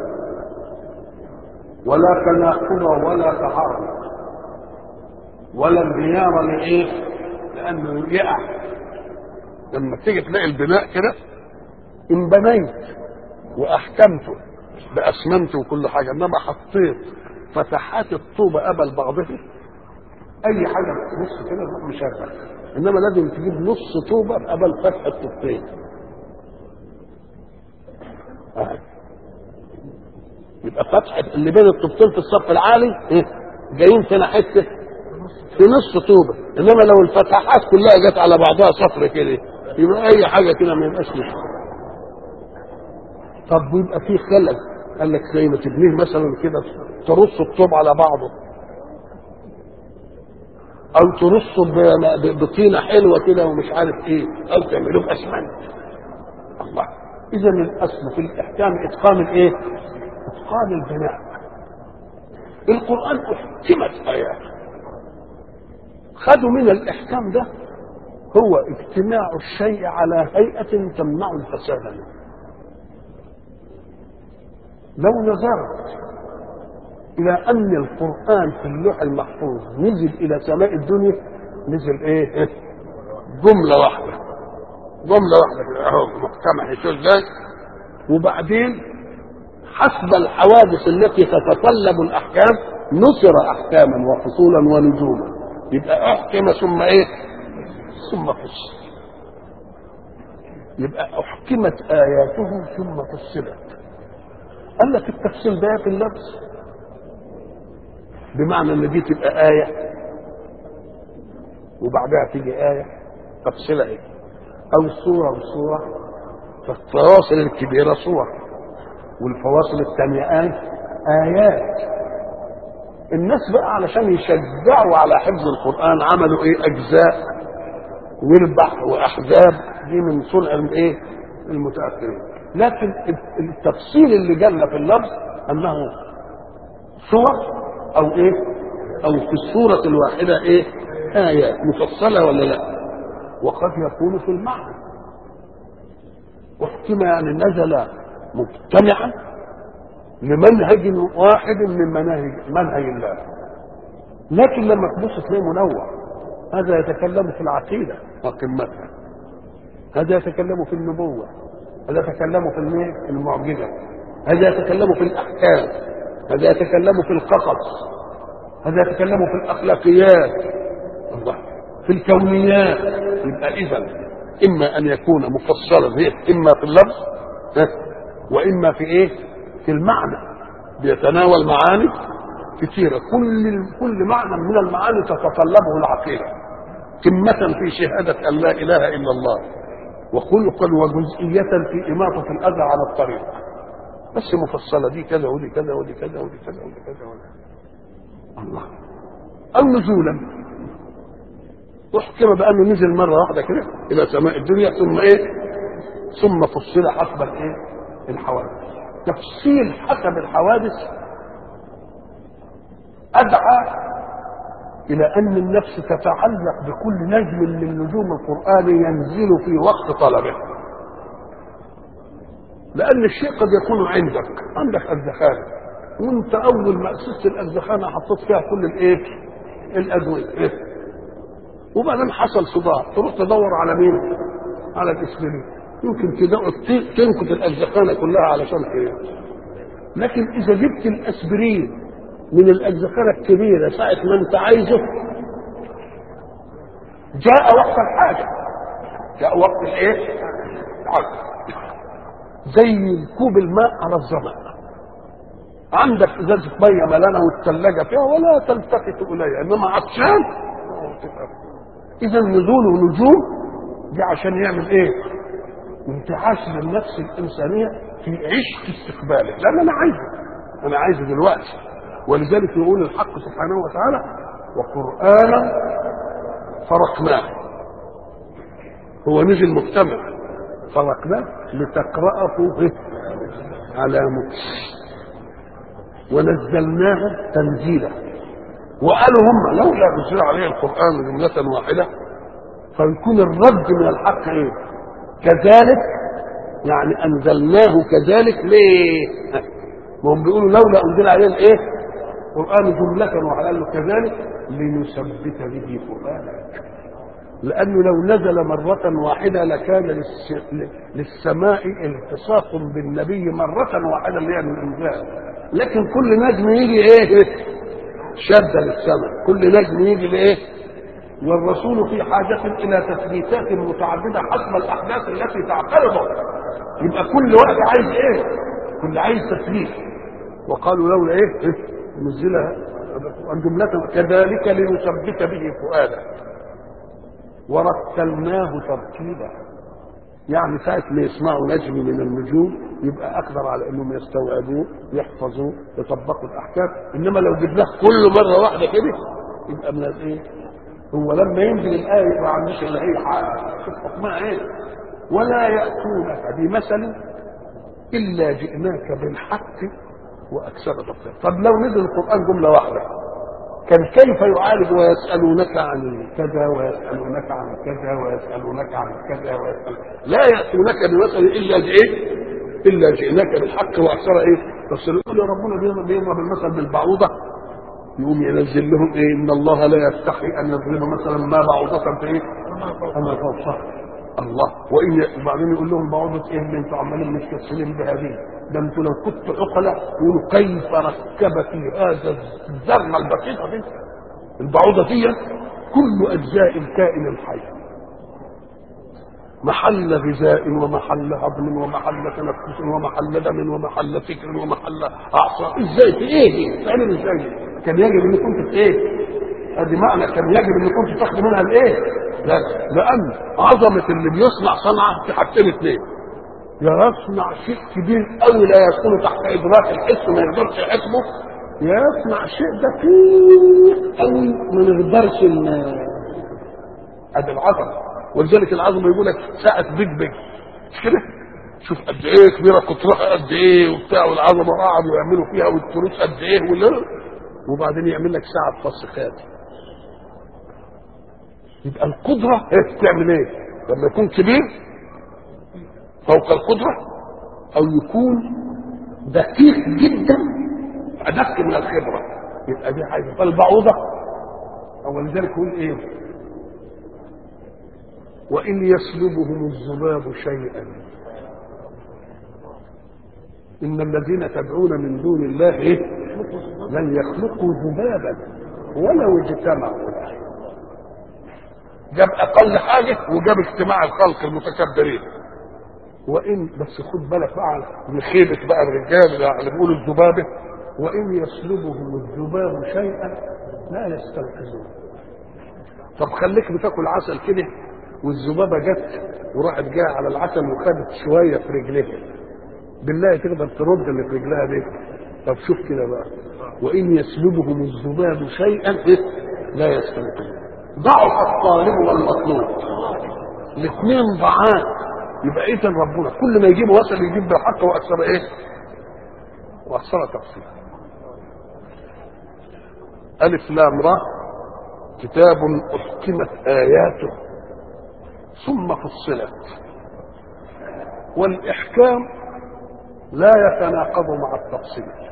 ولا تناقض ولا تعارض ولا انهيار لايه؟ لانه يقع لما تيجي تلاقي البناء كده ان بنيت واحكمته باسمنته وكل حاجه انما حطيت فتحات الطوبه قبل بعضها اي حاجه نص كده يروح مشغل انما لازم تجيب نص طوبه قبل فتحه طوبتين آه. يبقى فتحه اللي بين الطوبتين في الصف العالي إيه؟ جايين فينا حته في نص طوبه انما لو الفتحات كلها جت على بعضها صفر كده يبقى اي حاجه كده ما يبقاش مشكله طب ويبقى في خلل قال لك زي ما تبنيه مثلا كده ترص الطوب على بعضه او ترصه بطينه حلوه كده ومش عارف ايه او تعملوه باسمنت الله اذا الاصل في الاحكام اتقان الايه؟ اتقان البناء القران احكمت اياته خدوا من الاحكام ده هو اجتماع الشيء على هيئه تمنع الفساد منه لو نظرت الى ان القران في اللوح المحفوظ نزل الى سماء الدنيا نزل ايه جمله واحده جمله واحده كده اهو محكمه شو ازاي وبعدين حسب الحوادث التي تتطلب الاحكام نصر احكاما وفصولا ونجوما يبقى احكم ثم ايه ثم فصل يبقى احكمت اياته ثم فصلت قال لك التفصيل ده في اللبس بمعنى ان دي تبقى آية وبعدها تيجي آية تفصيلها ايه أو صورة وصورة فالفواصل الكبيرة صور والفواصل الثانية آية آيات الناس بقى علشان يشجعوا على حفظ القرآن عملوا ايه أجزاء وربح وأحزاب دي من صنع الايه المتأخرين لكن التفصيل اللي جالنا في اللفظ أنه صور او ايه او في الصورة الواحدة ايه آية مفصلة ولا لا وقد يكون في المعنى واحكم يعني نزل مجتمعا لمنهج واحد من مناهج منهج الله لكن لما تبص تلاقيه منوع هذا يتكلم في العقيدة وقمتها هذا يتكلم في النبوة هذا يتكلم في المعجزة هذا يتكلم في الأحكام هذا يتكلم في القصص هذا يتكلم في الاخلاقيات الله في الكونيات يبقى اذا اما ان يكون مفصلا اما في اللفظ واما في ايه في المعنى بيتناول معاني كثيره كل كل معنى من المعاني تتطلبه العقيده قمه في شهاده ان لا اله الا الله وخلقا وجزئيه في اماطه الاذى على الطريق بس مفصلة دي كذا ودي كذا ودي كذا ودي كذا ودي كذا ودي الله أو نزولا احكم بأنه نزل مرة واحدة كده إلى سماء الدنيا ثم إيه؟ ثم فصل حسب الإيه؟ الحوادث تفصيل حسب الحوادث أدعى إلى أن النفس تتعلق بكل نجم من نجوم القرآن ينزل في وقت طلبه لان الشيء قد يكون عندك عندك الزخانه وانت اول ما اسست الزخانه حطيت فيها كل الايه الادويه إيه؟ وبعدين حصل صداع تروح تدور على مين على الاسبرين يمكن تنكت الزخانه كلها علشان ايه لكن اذا جبت الاسبرين من الأجزخانة الكبيرة ساعة ما أنت عايزه جاء وقت الحاجة جاء وقت الإيه؟ الحاجة زي كوب الماء على الظمأ عندك ازازه ميه ملانه والثلاجه فيها ولا تلتفت اليها انما عطشان اذا نزول ونجوم دي عشان يعمل ايه؟ انتعاش للنفس الانسانيه في عشق استقباله لان انا عايزه انا عايزه دلوقتي ولذلك يقول الحق سبحانه وتعالى وقرانا فرقناه هو نزل مجتمع فرقناه لتقرأه على مكس ونزلناه تنزيلا وقالوا هم لولا نزل عليه القرآن جملة واحدة فيكون الرد من الحق ايه؟ كذلك يعني انزلناه كذلك ليه؟ ما هم بيقولوا لولا انزل عليه الايه؟ قران جمله وقال له كذلك لنثبت به فؤادك لانه لو نزل مره واحده لكان للس... للسماء التصاق بالنبي مره واحده اللي هي الانزال لكن كل نجم يجي ايه؟ شده للسماء كل نجم يجي لايه؟ والرسول في حاجة إلى تثبيتات متعددة حسب الأحداث التي تعترضه يبقى كل واحد عايز إيه؟ كل عايز تثبيت وقالوا لولا إيه؟ إيه؟ نزلها جملة كذلك لنثبت به فؤادك ورتلناه ترتيبا يعني ساعة ما يسمعوا نجم من النجوم يبقى أقدر على إنهم يستوعبوه يحفظوه يطبقوا الأحكام إنما لو جبناه كل مرة واحدة كده يبقى من الإيه؟ هو لما ينزل الآية ما عندوش إلا هي حاجة شوف حكمها إيه ولا يأتونك بمثل إلا جئناك بالحق وأكثر تفصيل طب لو نزل القرآن جملة واحدة كان كيف يعالج ويسألونك عن كذا ويسألونك عن كذا ويسألونك عن كذا ويسأل لا يأتونك بمثل إلا إيه إلا جئناك بالحق وأكثر إيه تفصيل يقول يا ربنا بيضرب المثل بالبعوضة يقوم ينزل لهم ايه ان الله لا يستحي ان يضرب مثلا ما بعوضة في ايه؟ اما فوقها الله وان وبعدين يقول لهم بعوضة ايه اللي انتوا عمالين مستسلمين بهذه ده انتوا لو كنتوا عقلاء يقولوا كيف ركب في هذا الذره البسيطه دي البعوضه دي كل اجزاء الكائن الحي محل غذاء ومحل هضم ومحل تنفس ومحل دم ومحل فكر ومحل اعصاب ازاي في ايه دي؟ تعمل ازاي؟ كان يجب ان كنت ايه؟ ادي معنى كان يجب ان كنت تاخد منها الايه؟ لا لان عظمه اللي بيصنع صنعه في حاجتين اثنين يا يصنع شيء كبير قوي لا يكون تحت ادراك الحس ما يقدرش يحسبه يا يصنع شيء دقيق قوي ما نقدرش ادي العظمه ولذلك العظمه يقول لك ساعه بيج بيج مش كده؟ شوف قد ايه كبيره قطرها قد ايه وبتاع والعظمه قعدوا يعملوا فيها والتروس قد ايه ولا وبعدين يعمل لك ساعه فسخات يبقى القدره ايه تعمل ايه؟ لما يكون كبير فوق القدره او يكون دقيق جدا ادق من الخبره يبقى دي حاجه فالبعوضه او لذلك يقول ايه؟ وإن يسلبهم الذباب شيئا إن الذين تدعون من دون الله إيه؟ لن يخلقوا ذبابا ولو اجتمعوا له جاب أقل حاجة وجاب اجتماع الخلق المتكبرين وإن بس خد بالك بقى من خيبة بقى الرجال اللي بيقولوا الذبابة وإن يسلبهم الذباب شيئا لا يستنقذون طب خليك بتاكل عسل كده والذبابه جت وراحت جايه على العسل وخدت شويه في رجليها بالله تقدر ترد اللي في رجلها دي طب شوف كده بقى وان يسلبهم الذباب شيئا لا يستنقذون ضعف الطالب والمطلوب الاثنين ضعاف يبقى اذا ربنا كل ما يجيب وصل يجيب بالحق واكثر ايه؟ واكثر تفصيل الف لام را كتاب احكمت اياته ثم فصلت والإحكام لا يتناقض مع التفصيل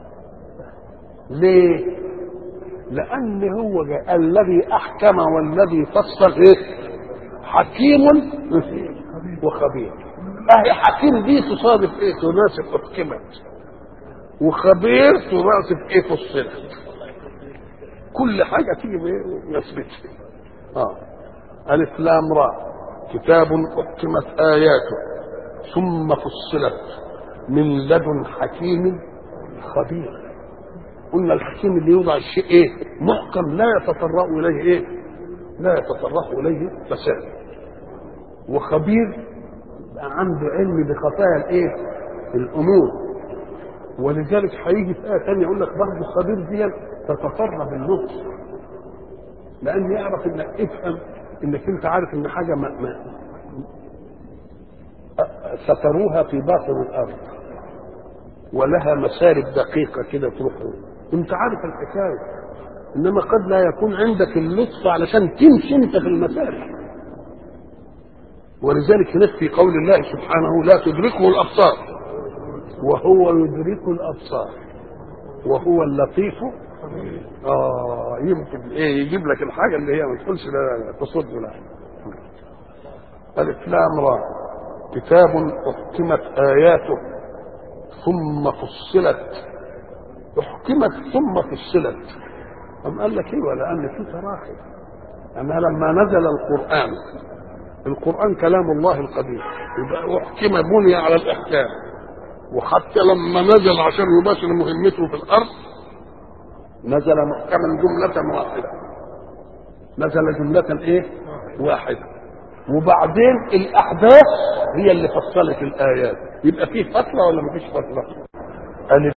ليه لأن هو الذي أحكم والذي فصل إيه حكيم وخبير أهي حكيم دي تصادف إيه تناسب أحكمت وخبير تناسب إيه فصلت كل حاجة تيجي يثبتها آه ألف لام را كتاب أحكمت آياته ثم فصلت من لدن حكيم خبير قلنا الحكيم اللي يوضع الشيء ايه محكم لا يتطرق اليه ايه لا يتطرق اليه فساد وخبير عنده علم بخفايا الايه الامور ولذلك هيجي في ايه ثانيه يقول لك برضه الخبير دي تتطرق بالنص لان يعرف انك افهم انك انت عارف ان حاجه ما, ما ستروها في باطن الارض ولها مسارب دقيقه كده تروح انت عارف الحكايه انما قد لا يكون عندك اللطف علشان تمشي انت في المسارب ولذلك هناك في قول الله سبحانه لا تدركه الابصار وهو يدرك الابصار وهو اللطيف اه يمكن ايه يجيب لك الحاجه اللي هي ما تقولش لا لا لا تصد لا الف لام را كتاب احكمت اياته ثم فصلت احكمت ثم فصلت أم قال لك ايوه لان في تراخي أما لما نزل القرآن القرآن كلام الله القديم يبقى أحكم بني على الإحكام وحتى لما نزل عشان يباشر مهمته في الأرض نزل محكما جملة واحدة نزل جملة إيه؟ واحدة وبعدين الأحداث هي اللي فصلت الآيات يبقى في فترة ولا مفيش فترة؟